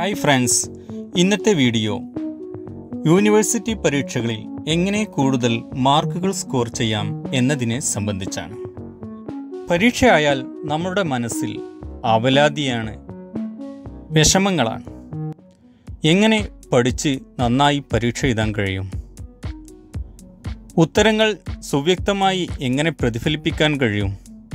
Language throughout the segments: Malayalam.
ഹായ് ഫ്രണ്ട്സ് ഇന്നത്തെ വീഡിയോ യൂണിവേഴ്സിറ്റി പരീക്ഷകളിൽ എങ്ങനെ കൂടുതൽ മാർക്കുകൾ സ്കോർ ചെയ്യാം എന്നതിനെ സംബന്ധിച്ചാണ് പരീക്ഷയായാൽ നമ്മുടെ മനസ്സിൽ അവലാതിയാണ് വിഷമങ്ങളാണ് എങ്ങനെ പഠിച്ച് നന്നായി പരീക്ഷ എഴുതാൻ കഴിയും ഉത്തരങ്ങൾ സുവ്യക്തമായി എങ്ങനെ പ്രതിഫലിപ്പിക്കാൻ കഴിയും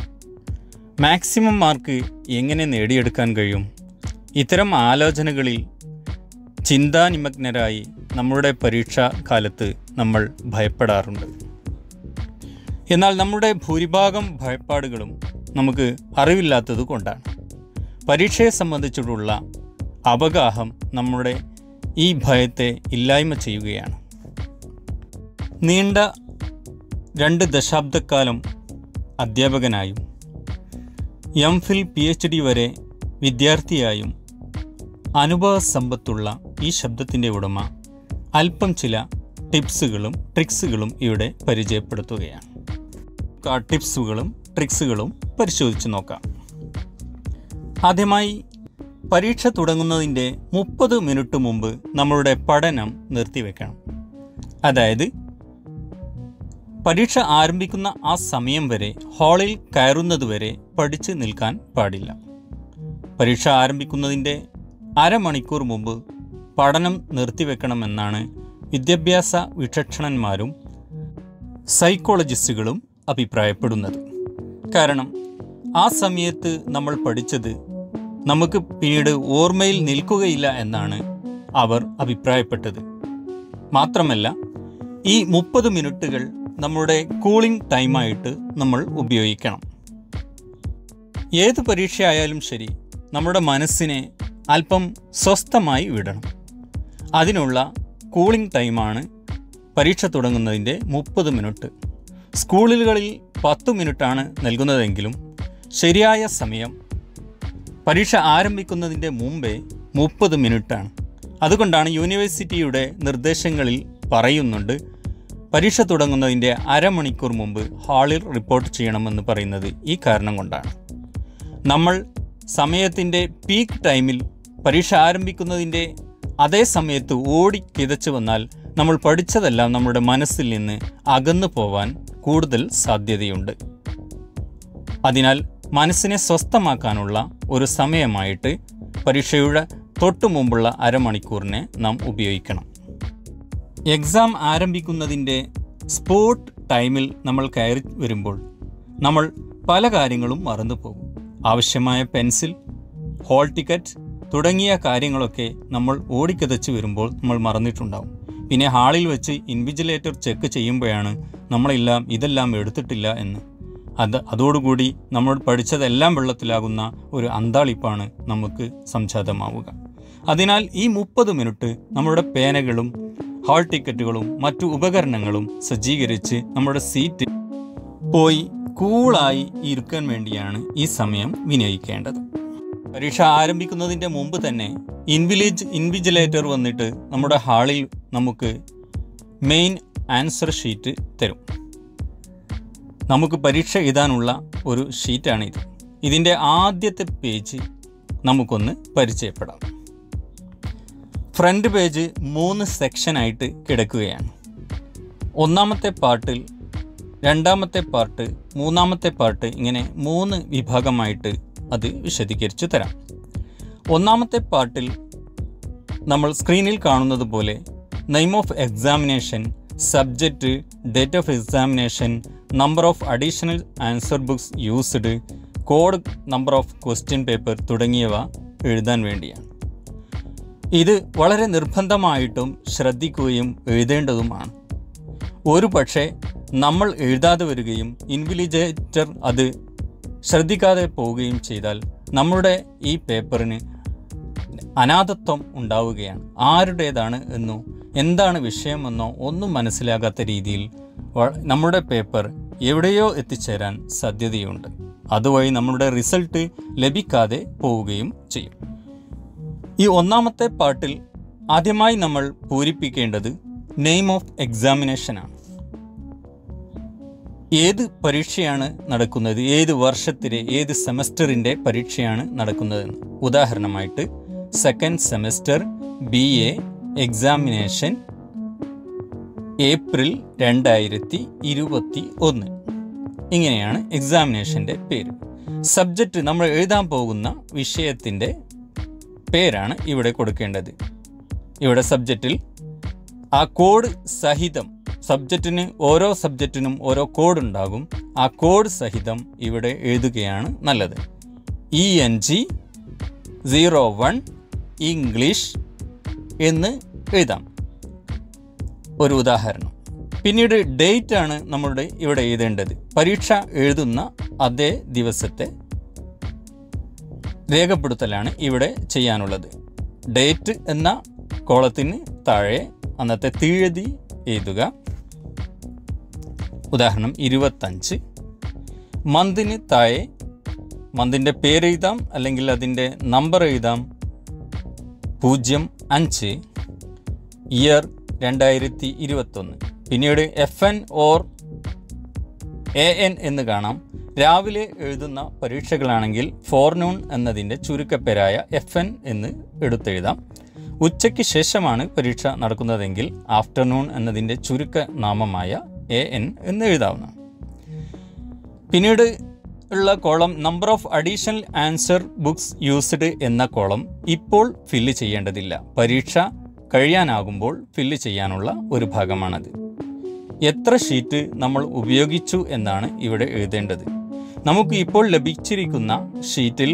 മാക്സിമം മാർക്ക് എങ്ങനെ നേടിയെടുക്കാൻ കഴിയും ഇത്തരം ആലോചനകളിൽ ചിന്താനിമഗ്നരായി നമ്മുടെ പരീക്ഷാ കാലത്ത് നമ്മൾ ഭയപ്പെടാറുണ്ട് എന്നാൽ നമ്മുടെ ഭൂരിഭാഗം ഭയപ്പാടുകളും നമുക്ക് അറിവില്ലാത്തത് കൊണ്ടാണ് പരീക്ഷയെ സംബന്ധിച്ചിട്ടുള്ള അവഗാഹം നമ്മുടെ ഈ ഭയത്തെ ഇല്ലായ്മ ചെയ്യുകയാണ് നീണ്ട രണ്ട് ദശാബ്ദക്കാലം അധ്യാപകനായും M Phil P H D വരെ വിദ്യാർത്ഥിയായും അനുഭവ സമ്പത്തുള്ള ഈ ശബ്ദത്തിൻ്റെ ഉടമ അല്പം ചില ടിപ്സുകളും ട്രിക്സുകളും ഇവിടെ പരിചയപ്പെടുത്തുകയാണ് ആ ടിപ്സുകളും ട്രിക്സുകളും പരിശോധിച്ച് നോക്കാം ആദ്യമായി പരീക്ഷ തുടങ്ങുന്നതിൻ്റെ മുപ്പത് മിനിറ്റ് മുമ്പ് നമ്മളുടെ പഠനം നിർത്തിവെക്കണം അതായത് പരീക്ഷ ആരംഭിക്കുന്ന ആ സമയം വരെ ഹാളിൽ കയറുന്നതുവരെ പഠിച്ച് നിൽക്കാൻ പാടില്ല പരീക്ഷ ആരംഭിക്കുന്നതിൻ്റെ അരമണിക്കൂർ മുമ്പ് പഠനം നിർത്തിവെക്കണമെന്നാണ് വിദ്യാഭ്യാസ വിചക്ഷണന്മാരും സൈക്കോളജിസ്റ്റുകളും അഭിപ്രായപ്പെടുന്നത് കാരണം ആ സമയത്ത് നമ്മൾ പഠിച്ചത് നമുക്ക് പിന്നീട് ഓർമ്മയിൽ നിൽക്കുകയില്ല എന്നാണ് അവർ അഭിപ്രായപ്പെട്ടത് മാത്രമല്ല ഈ മുപ്പത് മിനിറ്റുകൾ നമ്മുടെ കൂളിംഗ് ടൈമായിട്ട് നമ്മൾ ഉപയോഗിക്കണം ഏത് പരീക്ഷയായാലും ശരി നമ്മുടെ മനസ്സിനെ അല്പം സ്വസ്ഥമായി വിടണം അതിനുള്ള കൂളിംഗ് ടൈമാണ് പരീക്ഷ തുടങ്ങുന്നതിൻ്റെ മുപ്പത് മിനിറ്റ് സ്കൂളുകളിൽ പത്ത് മിനിറ്റാണ് നൽകുന്നതെങ്കിലും ശരിയായ സമയം പരീക്ഷ ആരംഭിക്കുന്നതിൻ്റെ മുമ്പേ മുപ്പത് മിനിറ്റാണ് അതുകൊണ്ടാണ് യൂണിവേഴ്സിറ്റിയുടെ നിർദ്ദേശങ്ങളിൽ പറയുന്നുണ്ട് പരീക്ഷ തുടങ്ങുന്നതിൻ്റെ അരമണിക്കൂർ മുമ്പ് ഹാളിൽ റിപ്പോർട്ട് ചെയ്യണമെന്ന് പറയുന്നത് ഈ കാരണം കൊണ്ടാണ് നമ്മൾ സമയത്തിൻ്റെ പീക്ക് ടൈമിൽ പരീക്ഷ ആരംഭിക്കുന്നതിൻ്റെ അതേ സമയത്ത് ഓടി കിതച്ചു വന്നാൽ നമ്മൾ പഠിച്ചതെല്ലാം നമ്മുടെ മനസ്സിൽ നിന്ന് അകന്നു പോവാൻ കൂടുതൽ സാധ്യതയുണ്ട് അതിനാൽ മനസ്സിനെ സ്വസ്ഥമാക്കാനുള്ള ഒരു സമയമായിട്ട് പരീക്ഷയുടെ തൊട്ടു മുമ്പുള്ള അരമണിക്കൂറിനെ നാം ഉപയോഗിക്കണം എക്സാം ആരംഭിക്കുന്നതിൻ്റെ സ്പോട്ട് ടൈമിൽ നമ്മൾ കയറി വരുമ്പോൾ നമ്മൾ പല കാര്യങ്ങളും മറന്നു പോകും ആവശ്യമായ പെൻസിൽ ഹോൾ ടിക്കറ്റ് തുടങ്ങിയ കാര്യങ്ങളൊക്കെ നമ്മൾ ഓടിക്കതച്ച് വരുമ്പോൾ നമ്മൾ മറന്നിട്ടുണ്ടാവും പിന്നെ ഹാളിൽ വെച്ച് ഇൻവിജിലേറ്റർ ചെക്ക് ചെയ്യുമ്പോഴാണ് നമ്മളെല്ലാം ഇതെല്ലാം എടുത്തിട്ടില്ല എന്ന് അത് അതോടുകൂടി നമ്മൾ പഠിച്ചതെല്ലാം വെള്ളത്തിലാകുന്ന ഒരു അന്താളിപ്പാണ് നമുക്ക് സംജാതമാവുക അതിനാൽ ഈ മുപ്പത് മിനിറ്റ് നമ്മുടെ പേനകളും ഹാൾ ടിക്കറ്റുകളും മറ്റു ഉപകരണങ്ങളും സജ്ജീകരിച്ച് നമ്മുടെ സീറ്റ് പോയി കൂളായി ഇരിക്കാൻ വേണ്ടിയാണ് ഈ സമയം വിനിയോഗിക്കേണ്ടത് പരീക്ഷ ആരംഭിക്കുന്നതിൻ്റെ മുമ്പ് തന്നെ ഇൻവിലേജ് ഇൻവിജിലേറ്റർ വന്നിട്ട് നമ്മുടെ ഹാളിൽ നമുക്ക് മെയിൻ ആൻസർ ഷീറ്റ് തരും നമുക്ക് പരീക്ഷ എഴുതാനുള്ള ഒരു ഷീറ്റാണിത് ഇതിൻ്റെ ആദ്യത്തെ പേജ് നമുക്കൊന്ന് പരിചയപ്പെടാം ഫ്രണ്ട് പേജ് മൂന്ന് സെക്ഷനായിട്ട് കിടക്കുകയാണ് ഒന്നാമത്തെ പാർട്ടിൽ രണ്ടാമത്തെ പാർട്ട് മൂന്നാമത്തെ പാർട്ട് ഇങ്ങനെ മൂന്ന് വിഭാഗമായിട്ട് അത് വിശദീകരിച്ചു തരാം ഒന്നാമത്തെ പാർട്ടിൽ നമ്മൾ സ്ക്രീനിൽ കാണുന്നത് പോലെ name of examination subject date of examination number of additional answer books used code number of question paper തുടങ്ങിയവ എഴുതാൻ വേണ്ടിയാണ് ഇത് വളരെ നിർബന്ധമായിട്ടും ശ്രദ്ധിക്കുകയും എഴുതേണ്ടതുമാണ് ഒരു പക്ഷേ നമ്മൾ എഴുതാതെ വരികയും ഇൻവിലിജേറ്റർ അത് ശ്രദ്ധിക്കാതെ പോവുകയും ചെയ്താൽ നമ്മുടെ ഈ പേപ്പറിന് അനാഥത്വം ഉണ്ടാവുകയാണ് ആരുടേതാണ് എന്നോ എന്താണ് വിഷയമെന്നോ ഒന്നും മനസ്സിലാകാത്ത രീതിയിൽ നമ്മുടെ പേപ്പർ എവിടെയോ എത്തിച്ചേരാൻ സാധ്യതയുണ്ട് അതുവഴി നമ്മളുടെ റിസൾട്ട് ലഭിക്കാതെ പോവുകയും ചെയ്യും ഈ ഒന്നാമത്തെ പാർട്ടിൽ ആദ്യമായി നമ്മൾ പൂരിപ്പിക്കേണ്ടത് നെയിം ഓഫ് എക്സാമിനേഷനാണ് ഏത് പരീക്ഷയാണ് നടക്കുന്നത് ഏത് വർഷത്തിലെ ഏത് സെമസ്റ്ററിൻ്റെ പരീക്ഷയാണ് നടക്കുന്നതെന്ന് ഉദാഹരണമായിട്ട് second semester B A examination April രണ്ടായിരത്തി ഇരുപത്തി ഒന്ന് ഇങ്ങനെയാണ് എക്സാമിനേഷൻ്റെ പേര് സബ്ജക്റ്റ് നമ്മൾ എഴുതാൻ പോകുന്ന വിഷയത്തിൻ്റെ പേരാണ് ഇവിടെ കൊടുക്കേണ്ടത് ഇവിടെ സബ്ജക്റ്റിൽ ആ കോഡ് സഹിതം സബ്ജക്റ്റിന് ഓരോ സബ്ജക്റ്റിനും ഓരോ കോഡ് ഉണ്ടാകും ആ കോഡ് സഹിതം ഇവിടെ എഴുതുകയാണ് നല്ലത് E N G zero one English എന്ന് എഴുതാം ഒരു ഉദാഹരണം പിന്നീട് ഡേറ്റ് ആണ് നമ്മളുടെ ഇവിടെ എഴുതേണ്ടത് പരീക്ഷ എഴുതുന്ന അതേ ദിവസത്തെ രേഖപ്പെടുത്തലാണ് ഇവിടെ ചെയ്യാനുള്ളത് ഡേറ്റ് എന്ന കോളത്തിന് താഴെ അന്നത്തെ തീയതി എഴുതുക ഉദാഹരണം ഇരുപത്തഞ്ച് മന്തിന് താഴെ മന്തിൻ്റെ പേര് എഴുതാം അല്ലെങ്കിൽ അതിൻ്റെ നമ്പർ എഴുതാം പൂജ്യം അഞ്ച് ഇയർ രണ്ടായിരത്തി ഇരുപത്തൊന്ന് പിന്നീട് F N or A N എന്ന് കാണാം രാവിലെ എഴുതുന്ന പരീക്ഷകളാണെങ്കിൽ ഫോർനൂൺ എന്നതിൻ്റെ ചുരുക്കപ്പേരായ എഫ് എൻ എന്ന് എടുത്തെഴുതാം ഉച്ചയ്ക്ക് ശേഷമാണ് പരീക്ഷ നടക്കുന്നതെങ്കിൽ ആഫ്റ്റർനൂൺ എന്നതിൻ്റെ ചുരുക്ക നാമമായ എ എൻ എന്ന് എഴുതാവുന്നതാണ് പിന്നീട് ഉള്ള column number of additional answer books used എന്ന കോളം ഇപ്പോൾ ഫില്ല് ചെയ്യേണ്ടതില്ല പരീക്ഷ കഴിയാനാകുമ്പോൾ ഫില്ല് ചെയ്യാനുള്ള ഒരു ഭാഗമാണത് എത്ര ഷീറ്റ് നമ്മൾ ഉപയോഗിച്ചു എന്നാണ് ഇവിടെ എഴുതേണ്ടത് നമുക്ക് ഇപ്പോൾ ലഭിച്ചിരിക്കുന്ന ഷീറ്റിൽ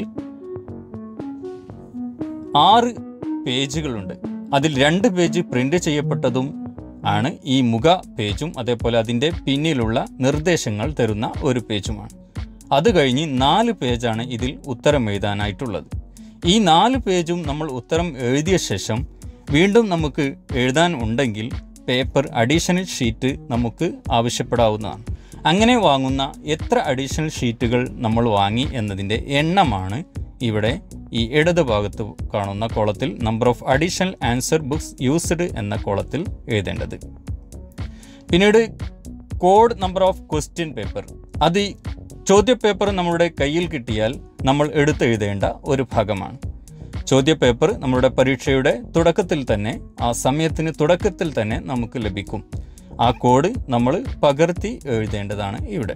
ആറ് പേജുകളുണ്ട് അതിൽ രണ്ട് പേജ് പ്രിന്റ് ചെയ്യപ്പെട്ടതും ആണ് ഈ മുഖ പേജും അതേപോലെ അതിൻ്റെ പിന്നിലുള്ള നിർദ്ദേശങ്ങൾ തരുന്ന ഒരു പേജുമാണ് അത് കഴിഞ്ഞ് നാല് പേജാണ് ഇതിൽ ഉത്തരം എഴുതാനായിട്ടുള്ളത് ഈ നാല് പേജും നമ്മൾ ഉത്തരം എഴുതിയ ശേഷം വീണ്ടും നമുക്ക് എഴുതാൻ ഉണ്ടെങ്കിൽ പേപ്പർ അഡീഷണൽ ഷീറ്റ് നമുക്ക് ആവശ്യപ്പെടാവുന്നതാണ് അങ്ങനെ വാങ്ങുന്ന എത്ര അഡീഷണൽ ഷീറ്റുകൾ നമ്മൾ വാങ്ങി എന്നതിൻ്റെ എണ്ണമാണ് ഇവിടെ ഈ ഇടത് ഭാഗത്ത് കാണുന്ന കോളത്തിൽ number of additional answer books used എന്ന കോളത്തിൽ എഴുതേണ്ടത് പിന്നീട് code number of question paper അത് ഈ ചോദ്യപേപ്പർ നമ്മുടെ കയ്യിൽ കിട്ടിയാൽ നമ്മൾ എടുത്തെഴുതേണ്ട ഒരു ഭാഗമാണ് ചോദ്യപേപ്പർ നമ്മുടെ പരീക്ഷയുടെ തുടക്കത്തിൽ തന്നെ ആ സമയത്തിന് തുടക്കത്തിൽ തന്നെ നമുക്ക് ലഭിക്കും ആ കോഡ് നമ്മൾ പകർത്തി എഴുതേണ്ടതാണ് ഇവിടെ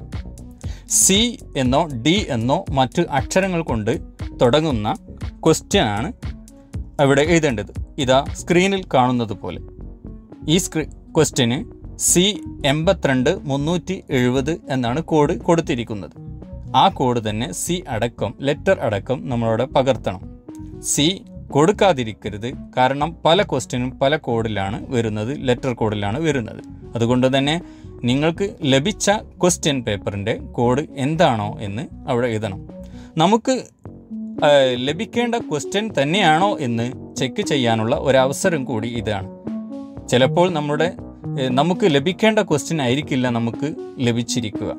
സി എന്നോ ഡി എന്നോ മറ്റ് അക്ഷരങ്ങൾ കൊണ്ട് തുടങ്ങുന്ന ക്വസ്റ്റ്യൻ ആണ് അവിടെ എഴുതേണ്ടത് ഇതാ സ്ക്രീനിൽ കാണുന്നത് പോലെ ഈ സ്ക്രീ ക്വസ്റ്റ്യന് സി എൺപത്തിരണ്ട് മുന്നൂറ്റി എഴുപത് എന്നാണ് കോഡ് കൊടുത്തിരിക്കുന്നത് ആ കോഡ് തന്നെ സി അടക്കം ലെറ്റർ അടക്കം നമ്മളവിടെ പകർത്തണം സി കൊടുക്കാതിരിക്കരുത് കാരണം പല ക്വസ്റ്റ്യനും പല കോഡിലാണ് വരുന്നത് ലെറ്റർ കോഡിലാണ് വരുന്നത് അതുകൊണ്ട് തന്നെ നിങ്ങൾക്ക് ലഭിച്ച ക്വസ്റ്റ്യൻ പേപ്പറിൻ്റെ കോഡ് എന്താണോ എന്ന് അവിടെ എഴുതണം നമുക്ക് ആ, ലഭിക്കേണ്ട ക്വസ്റ്റ്യൻ തന്നെയാണോ എന്ന് ചെക്ക് ചെയ്യാനുള്ള ഒരവസരം കൂടി ഇതാണ് ചിലപ്പോൾ നമ്മുടെ ഏ, നമുക്ക് ലഭിക്കേണ്ട ക്വസ്റ്റ്യൻ ആയിരിക്കില്ല നമുക്ക് ലഭിച്ചിരിക്കുക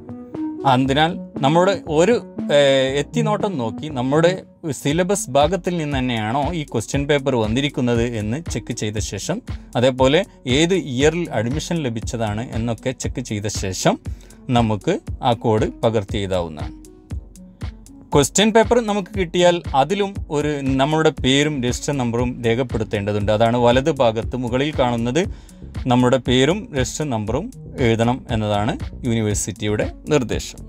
അതിനാൽ നമ്മുടെ ഒരു ഏ, എത്തിനോട്ടം നോക്കി നമ്മുടെ സിലബസ് ഭാഗത്തിൽ നിന്ന് തന്നെയാണോ ഈ ക്വസ്റ്റ്യൻ പേപ്പർ വന്നിരിക്കുന്നത് എന്ന് ചെക്ക് ചെയ്ത ശേഷം അതേപോലെ ഏത് ഇയറിൽ അഡ്മിഷൻ ലഭിച്ചതാണ് എന്നൊക്കെ ചെക്ക് ചെയ്ത ശേഷം നമുക്ക് ആ കോഡ് പകർത്തി എഴുതാവുന്നതാണ് ക്വസ്റ്റ്യൻ പേപ്പർ നമുക്ക് കിട്ടിയാൽ അതിലും ഒരു നമ്മളുടെ പേരും രജിസ്റ്റർ നമ്പറും രേഖപ്പെടുത്തേണ്ടതുണ്ട് അതാണ് വലത് ഭാഗത്ത് മുകളിൽ കാണുന്നത് നമ്മുടെ പേരും രജിസ്റ്റർ നമ്പറും എഴുതണം എന്നതാണ് യൂണിവേഴ്സിറ്റിയുടെ നിർദ്ദേശം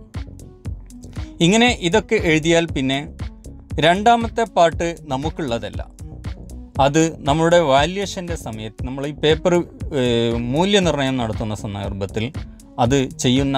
ഇങ്ങനെ ഇതൊക്കെ എഴുതിയാൽ പിന്നെ രണ്ടാമത്തെ പാട്ട് നമുക്കുള്ളതല്ല അത് നമ്മുടെ വാല്യേഷൻ്റെ സമയത്ത് നമ്മൾ ഈ പേപ്പർ ഏഹ്, മൂല്യനിർണ്ണയം നടത്തുന്ന സന്ദർഭത്തിൽ അത് ചെയ്യുന്ന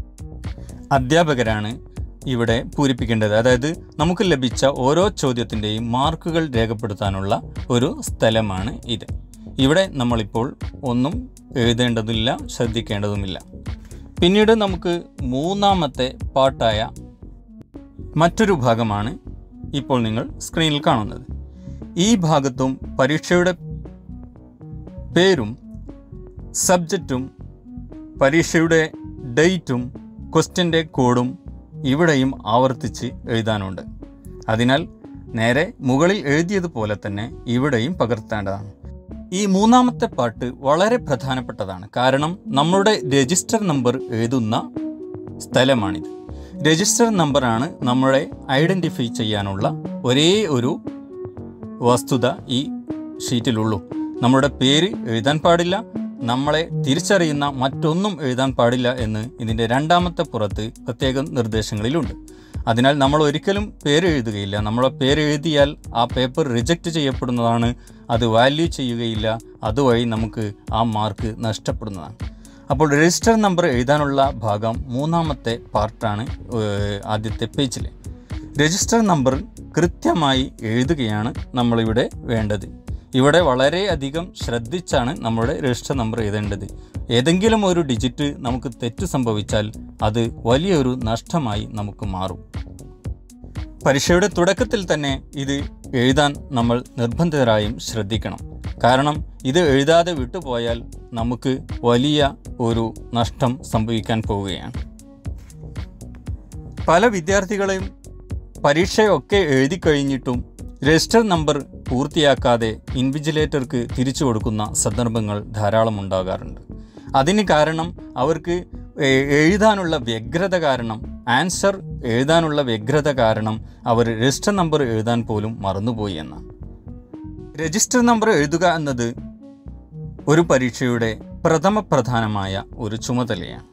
അധ്യാപകരാണ് ഇവിടെ പൂരിപ്പിക്കേണ്ടത് അതായത് നമുക്ക് ലഭിച്ച ഓരോ ചോദ്യത്തിൻ്റെയും മാർക്കുകൾ രേഖപ്പെടുത്താനുള്ള ഒരു സ്ഥലമാണ് ഇത് ഇവിടെ നമ്മളിപ്പോൾ ഒന്നും എഴുതേണ്ടതില്ല ശ്രദ്ധിക്കേണ്ടതുമില്ല പിന്നീട് നമുക്ക് മൂന്നാമത്തെ പാട്ടായ മറ്റൊരു ഭാഗമാണ് ഇപ്പോൾ നിങ്ങൾ സ്ക്രീനിൽ കാണുന്നത് ഈ ഭാഗത്തും പരീക്ഷയുടെ പേരും സബ്ജക്റ്റും പരീക്ഷയുടെ ഡേറ്റും ക്വസ്റ്റ്യൻ്റെ കോഡും ഇവിടെയും ആവർത്തിച്ച് എഴുതാനുണ്ട് അതിനാൽ നേരെ മുകളിൽ എഴുതിയതുപോലെ തന്നെ ഇവിടെയും പകർത്തേണ്ടതാണ് ഈ മൂന്നാമത്തെ പാട്ട് വളരെ പ്രധാനപ്പെട്ടതാണ് കാരണം നമ്മുടെ രജിസ്റ്റർ നമ്പർ എഴുതുന്ന സ്ഥലമാണിത് രജിസ്റ്റർ നമ്പറാണ് നമ്മളെ ഐഡൻറ്റിഫൈ ചെയ്യാനുള്ള ഒരേ ഒരു വസ്തുത ഈ ഷീറ്റിലുള്ളൂ നമ്മുടെ പേര് എഴുതാൻ പാടില്ല നമ്മളെ തിരിച്ചറിയുന്ന മറ്റൊന്നും എഴുതാൻ പാടില്ല എന്ന് ഇതിൻ്റെ രണ്ടാമത്തെ പുറത്ത് പ്രത്യേകം നിർദ്ദേശങ്ങളിലുണ്ട് അതിനാൽ നമ്മൾ ഒരിക്കലും പേര് എഴുതുകയില്ല നമ്മളെ പേര് എഴുതിയാൽ ആ പേപ്പർ റിജക്റ്റ് ചെയ്യപ്പെടുന്നതാണ് അത് വാല്യൂ ചെയ്യുകയില്ല അതുവഴി നമുക്ക് ആ മാർക്ക് നഷ്ടപ്പെടുന്നതാണ് അപ്പോൾ രജിസ്റ്റർ നമ്പർ എഴുതാനുള്ള ഭാഗം മൂന്നാമത്തെ പാർട്ടാണ് ഏഹ്, ആദ്യത്തെ പേജിൽ രജിസ്റ്റർ നമ്പർ കൃത്യമായി എഴുതുകയാണ് നമ്മളിവിടെ വേണ്ടത് ഇവിടെ വളരെയധികം ശ്രദ്ധിച്ചാണ് നമ്മുടെ രജിസ്റ്റർ നമ്പർ എഴുതേണ്ടത് ഏതെങ്കിലും ഒരു ഡിജിറ്റ് നമുക്ക് തെറ്റ് സംഭവിച്ചാൽ അത് വലിയൊരു നഷ്ടമായി നമുക്ക് മാറും പരീക്ഷയുടെ തുടക്കത്തിൽ തന്നെ ഇത് എഴുതാൻ നമ്മൾ നിർബന്ധിതരായും ശ്രദ്ധിക്കണം കാരണം ഇത് എഴുതാതെ വിട്ടുപോയാൽ നമുക്ക് വലിയ ഒരു നഷ്ടം സംഭവിക്കാൻ പോവുകയാണ് പല വിദ്യാർത്ഥികളെയും പരീക്ഷയൊക്കെ എഴുതി കഴിഞ്ഞിട്ടും രജിസ്റ്റർ നമ്പർ പൂർത്തിയാക്കാതെ ഇൻവിജിലേറ്റർക്ക് തിരിച്ചു കൊടുക്കുന്ന സന്ദർഭങ്ങൾ ധാരാളം ഉണ്ടാകാറുണ്ട് അതിന് കാരണം അവർക്ക് എ- എഴുതാനുള്ള വ്യഗ്രത കാരണം ആൻസർ എഴുതാനുള്ള വ്യഗ്രത കാരണം അവർ രജിസ്റ്റർ നമ്പർ എഴുതാൻ പോലും മറന്നുപോയി എന്നാണ് രജിസ്റ്റർ നമ്പർ എഴുതുക എന്നത് ഒരു പരീക്ഷയുടെ പ്രഥമ പ്രധാനമായ ഒരു ചുമതലയാണ്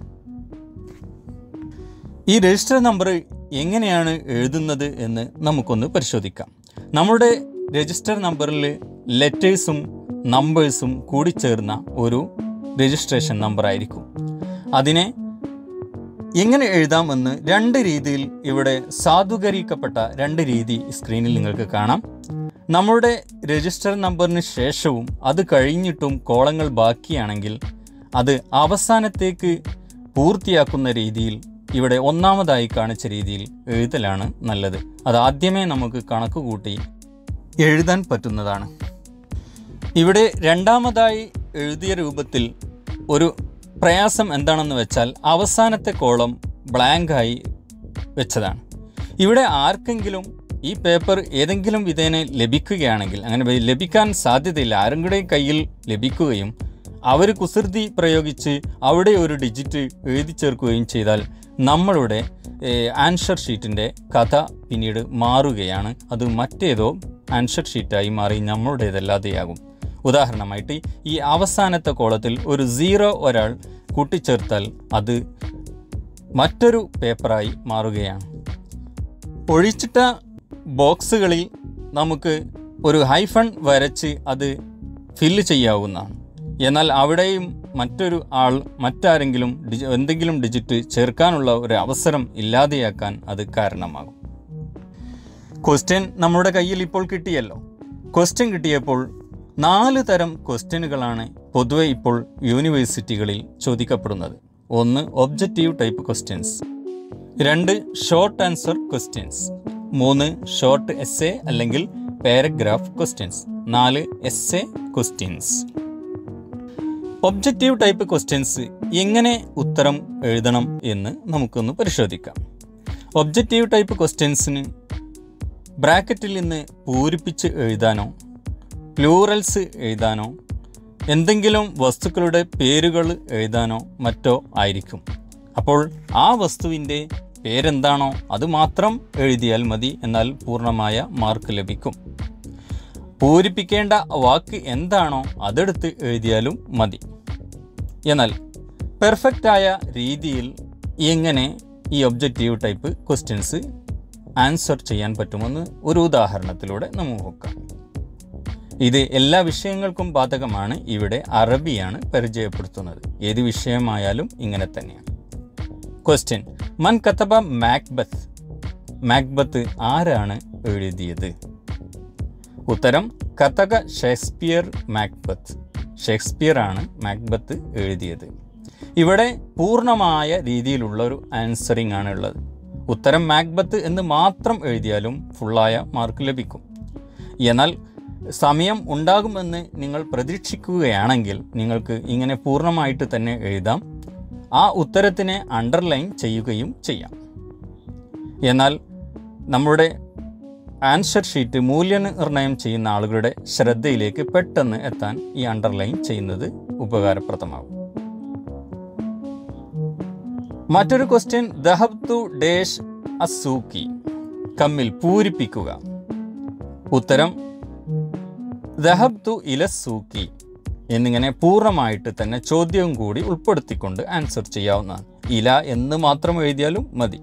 ഈ രജിസ്റ്റർ നമ്പർ എങ്ങനെയാണ് എഴുതുന്നത് എന്ന് നമുക്കൊന്ന് പരിശോധിക്കാം നമ്മുടെ രജിസ്റ്റർ നമ്പറിൽ ലെറ്റേഴ്സും നമ്പേഴ്സും കൂടിച്ചേർന്ന ഒരു രജിസ്ട്രേഷൻ നമ്പർ ആയിരിക്കും അതിനെ എങ്ങനെ എഴുതാമെന്ന് രണ്ട് രീതിയിൽ ഇവിടെ സാധൂകരിക്കപ്പെട്ട രണ്ട് രീതി സ്ക്രീനിൽ നിങ്ങൾക്ക് കാണാം നമ്മുടെ രജിസ്റ്റർ നമ്പറിന് ശേഷവും അത് കഴിഞ്ഞിട്ടും കോളങ്ങൾ ബാക്കിയാണെങ്കിൽ അത് അവസാനത്തേക്ക് പൂർത്തിയാക്കുന്ന രീതിയിൽ ഇവിടെ ഒന്നാമതായി കാണിച്ച രീതിയിൽ എഴുതലാണ് നല്ലത് അത് ആദ്യമേ നമുക്ക് കണക്ക് കൂട്ടി എഴുതാൻ പറ്റുന്നതാണ് ഇവിടെ രണ്ടാമതായി എഴുതിയ രൂപത്തിൽ ഒരു പ്രയാസം എന്താണെന്ന് വെച്ചാൽ അവസാനത്തെ കോളം ബ്ലാങ്കായി വെച്ചതാണ് ഇവിടെ ആർക്കെങ്കിലും ഈ പേപ്പർ ഏതെങ്കിലും വിധേന ലഭിക്കുകയാണെങ്കിൽ അങ്ങനെ വ- ലഭിക്കാൻ സാധ്യതയില്ല ആരുടെയും കയ്യിൽ ലഭിക്കുകയും അവർ കുസൃതി പ്രയോഗിച്ച് അവിടെ ഒരു ഡിജിറ്റ് എഴുതി ചേർക്കുകയും ചെയ്താൽ നമ്മളുടെ ആൻസർ ഷീറ്റിൻ്റെ കഥ പിന്നീട് മാറുകയാണ് അത് മറ്റേതോ ആൻസർ ഷീറ്റായി മാറി നമ്മളുടേതല്ലാതെയാകും ഉദാഹരണമായിട്ട് ഈ അവസാനത്തെ കോളത്തിൽ ഒരു സീറോ ഒരാൾ കൂട്ടിച്ചേർത്താൽ അത് മറ്റൊരു പേപ്പറായി മാറുകയാണ് ഒഴിച്ചിട്ട ബോക്സുകളിൽ നമുക്ക് ഒരു ഹൈഫൺ വരച്ച് അത് ഫില്ല് ചെയ്യാവുന്നതാണ് എന്നാൽ അവിടെയും മറ്റൊരു ആൾ മറ്റാരെങ്കിലും ഡിജി എന്തെങ്കിലും ഡിജിറ്റ് ചേർക്കാനുള്ള ഒരു അവസരം ഇല്ലാതെയാക്കാൻ അത് കാരണമാകും ക്വസ്റ്റ്യൻ നമ്മുടെ കയ്യിൽ ഇപ്പോൾ കിട്ടിയല്ലോ ക്വസ്റ്റ്യൻ കിട്ടിയപ്പോൾ നാല് തരം ക്വസ്റ്റ്യനുകളാണ് പൊതുവെ ഇപ്പോൾ യൂണിവേഴ്സിറ്റികളിൽ ചോദിക്കപ്പെടുന്നത് ഒന്ന് ഒബ്ജക്റ്റീവ് ടൈപ്പ് ക്വസ്റ്റ്യൻസ് രണ്ട് ഷോർട്ട് ആൻസർ ക്വസ്റ്റ്യൻസ് മൂന്ന് ഷോർട്ട് എസ് എ അല്ലെങ്കിൽ പാരഗ്രാഫ് ക്വസ്റ്റ്യൻസ് നാല് S A questions objective type questions എങ്ങനെ ഉത്തരം എഴുതണം എന്ന് നമുക്കൊന്ന് പരിശോധിക്കാം ഒബ്ജക്റ്റീവ് ടൈപ്പ് ക്വസ്റ്റ്യൻസിന് ബ്രാക്കറ്റിൽ നിന്ന് പൂരിപ്പിച്ച് എഴുതാനോ പ്ലൂറൽസ് എഴുതാനോ എന്തെങ്കിലും വസ്തുക്കളുടെ പേരുകൾ എഴുതാനോ മറ്റോ ആയിരിക്കും അപ്പോൾ ആ വസ്തുവിൻ്റെ പേരെന്താണോ അത് മാത്രം എഴുതിയാൽ മതി എന്നാൽ പൂർണ്ണമായ മാർക്ക് ലഭിക്കും പൂരിപ്പിക്കേണ്ട വാക്ക് എന്താണോ അതെടുത്ത് എഴുതിയാലും മതി എന്നാൽ പെർഫെക്റ്റായ രീതിയിൽ എങ്ങനെ ഈ ഒബ്ജക്റ്റീവ് ടൈപ്പ് ക്വസ്റ്റ്യൻസ് ആൻസർ ചെയ്യാൻ പറ്റുമെന്ന് ഒരു ഉദാഹരണത്തിലൂടെ നമുക്ക് നോക്കാം ഇത് എല്ലാ വിഷയങ്ങൾക്കും ബാധകമാണ് ഇവിടെ അറബിയാണ് പരിചയപ്പെടുത്തുന്നത് ഏത് വിഷയമായാലും ഇങ്ങനെ തന്നെയാണ് ക്വസ്റ്റ്യൻ മൻ കത്തബ മാക്ബത്ത് മാക്ബത്ത് ആരാണ് എഴുതിയത് ഉത്തരം കഥക ഷേക്സ്പിയർ മാക്ബത്ത് ഷേക്സ്പിയർ ആണ് മാക്ബത്ത് എഴുതിയത് ഇവിടെ പൂർണ്ണമായ രീതിയിലുള്ള ഒരു ആൻസറിംഗ് ആണ് ഉള്ളത് ഉത്തരം മാക്ബത്ത് എന്ന് മാത്രം എഴുതിയാലും ഫുള്ളായ മാർക്ക് ലഭിക്കും എന്നാൽ സമയം ഉണ്ടാകുമെന്ന് നിങ്ങൾ പ്രതീക്ഷിക്കുകയാണെങ്കിൽ നിങ്ങൾക്ക് ഇങ്ങനെ പൂർണ്ണമായിട്ട് തന്നെ എഴുതാം ആ ഉത്തരത്തിനെ അണ്ടർലൈൻ ചെയ്യുകയും ചെയ്യാം എന്നാൽ നമ്മുടെ ആൻസർ ഷീറ്റ് മൂല്യനിർണ്ണയം ചെയ്യുന്ന ആളുകളുടെ ശ്രദ്ധയിലേക്ക് പെട്ടെന്ന് എത്താൻ ഈ അണ്ടർലൈൻ ചെയ്യുന്നത് ഉപകാരപ്രദമാകും മറ്റൊരു ക്വസ്റ്റ്യൻ ദഹബ്തു ഡേഷ് അസൂക്കി കമ്മിൽ പൂരിപ്പിക്കുക ഉത്തരം ദഹബ് ഇല സൂക്കി എന്നിങ്ങനെ പൂർണ്ണമായിട്ട് തന്നെ ചോദ്യവും കൂടി ഉൾപ്പെടുത്തിക്കൊണ്ട് ആൻസർ ചെയ്യാവുന്നതാണ് ഇല എന്ന് മാത്രം എഴുതിയാലും മതി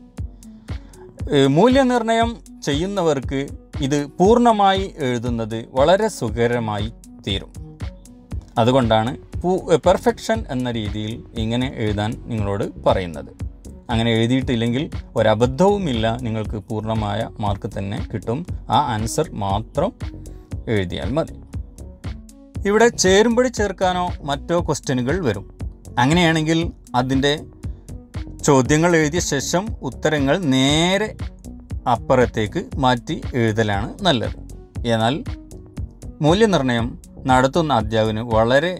ഏഹ് മൂല്യനിർണ്ണയം ചെയ്യുന്നവർക്ക് ഇത് പൂർണ്ണമായി എഴുതുന്നത് വളരെ സുഖകരമായി തീരും അതുകൊണ്ടാണ് പെർഫെക്ഷൻ എന്ന രീതിയിൽ ഇങ്ങനെ എഴുതാൻ നിങ്ങളോട് പറയുന്നത് അങ്ങനെ എഴുതിയിട്ടില്ലെങ്കിൽ ഒരബദ്ധവുമില്ല നിങ്ങൾക്ക് പൂർണ്ണമായ മാർക്ക് തന്നെ കിട്ടും ആ ആൻസർ മാത്രം എഴുതിയാൽ മതി ഇവിടെ ചേരുമ്പടി ചേർക്കാനോ മറ്റോ ക്വസ്റ്റ്യനുകൾ വരും അങ്ങനെയാണെങ്കിൽ അതിൻ്റെ ചോദ്യങ്ങൾ എഴുതിയ ശേഷം ഉത്തരങ്ങൾ നേരെ അപ്പുറത്തേക്ക് മാറ്റി എഴുതലാണ് നല്ലത് എന്നാൽ മൂല്യനിർണ്ണയം നടത്തുന്ന അധ്യാപകന് വളരെ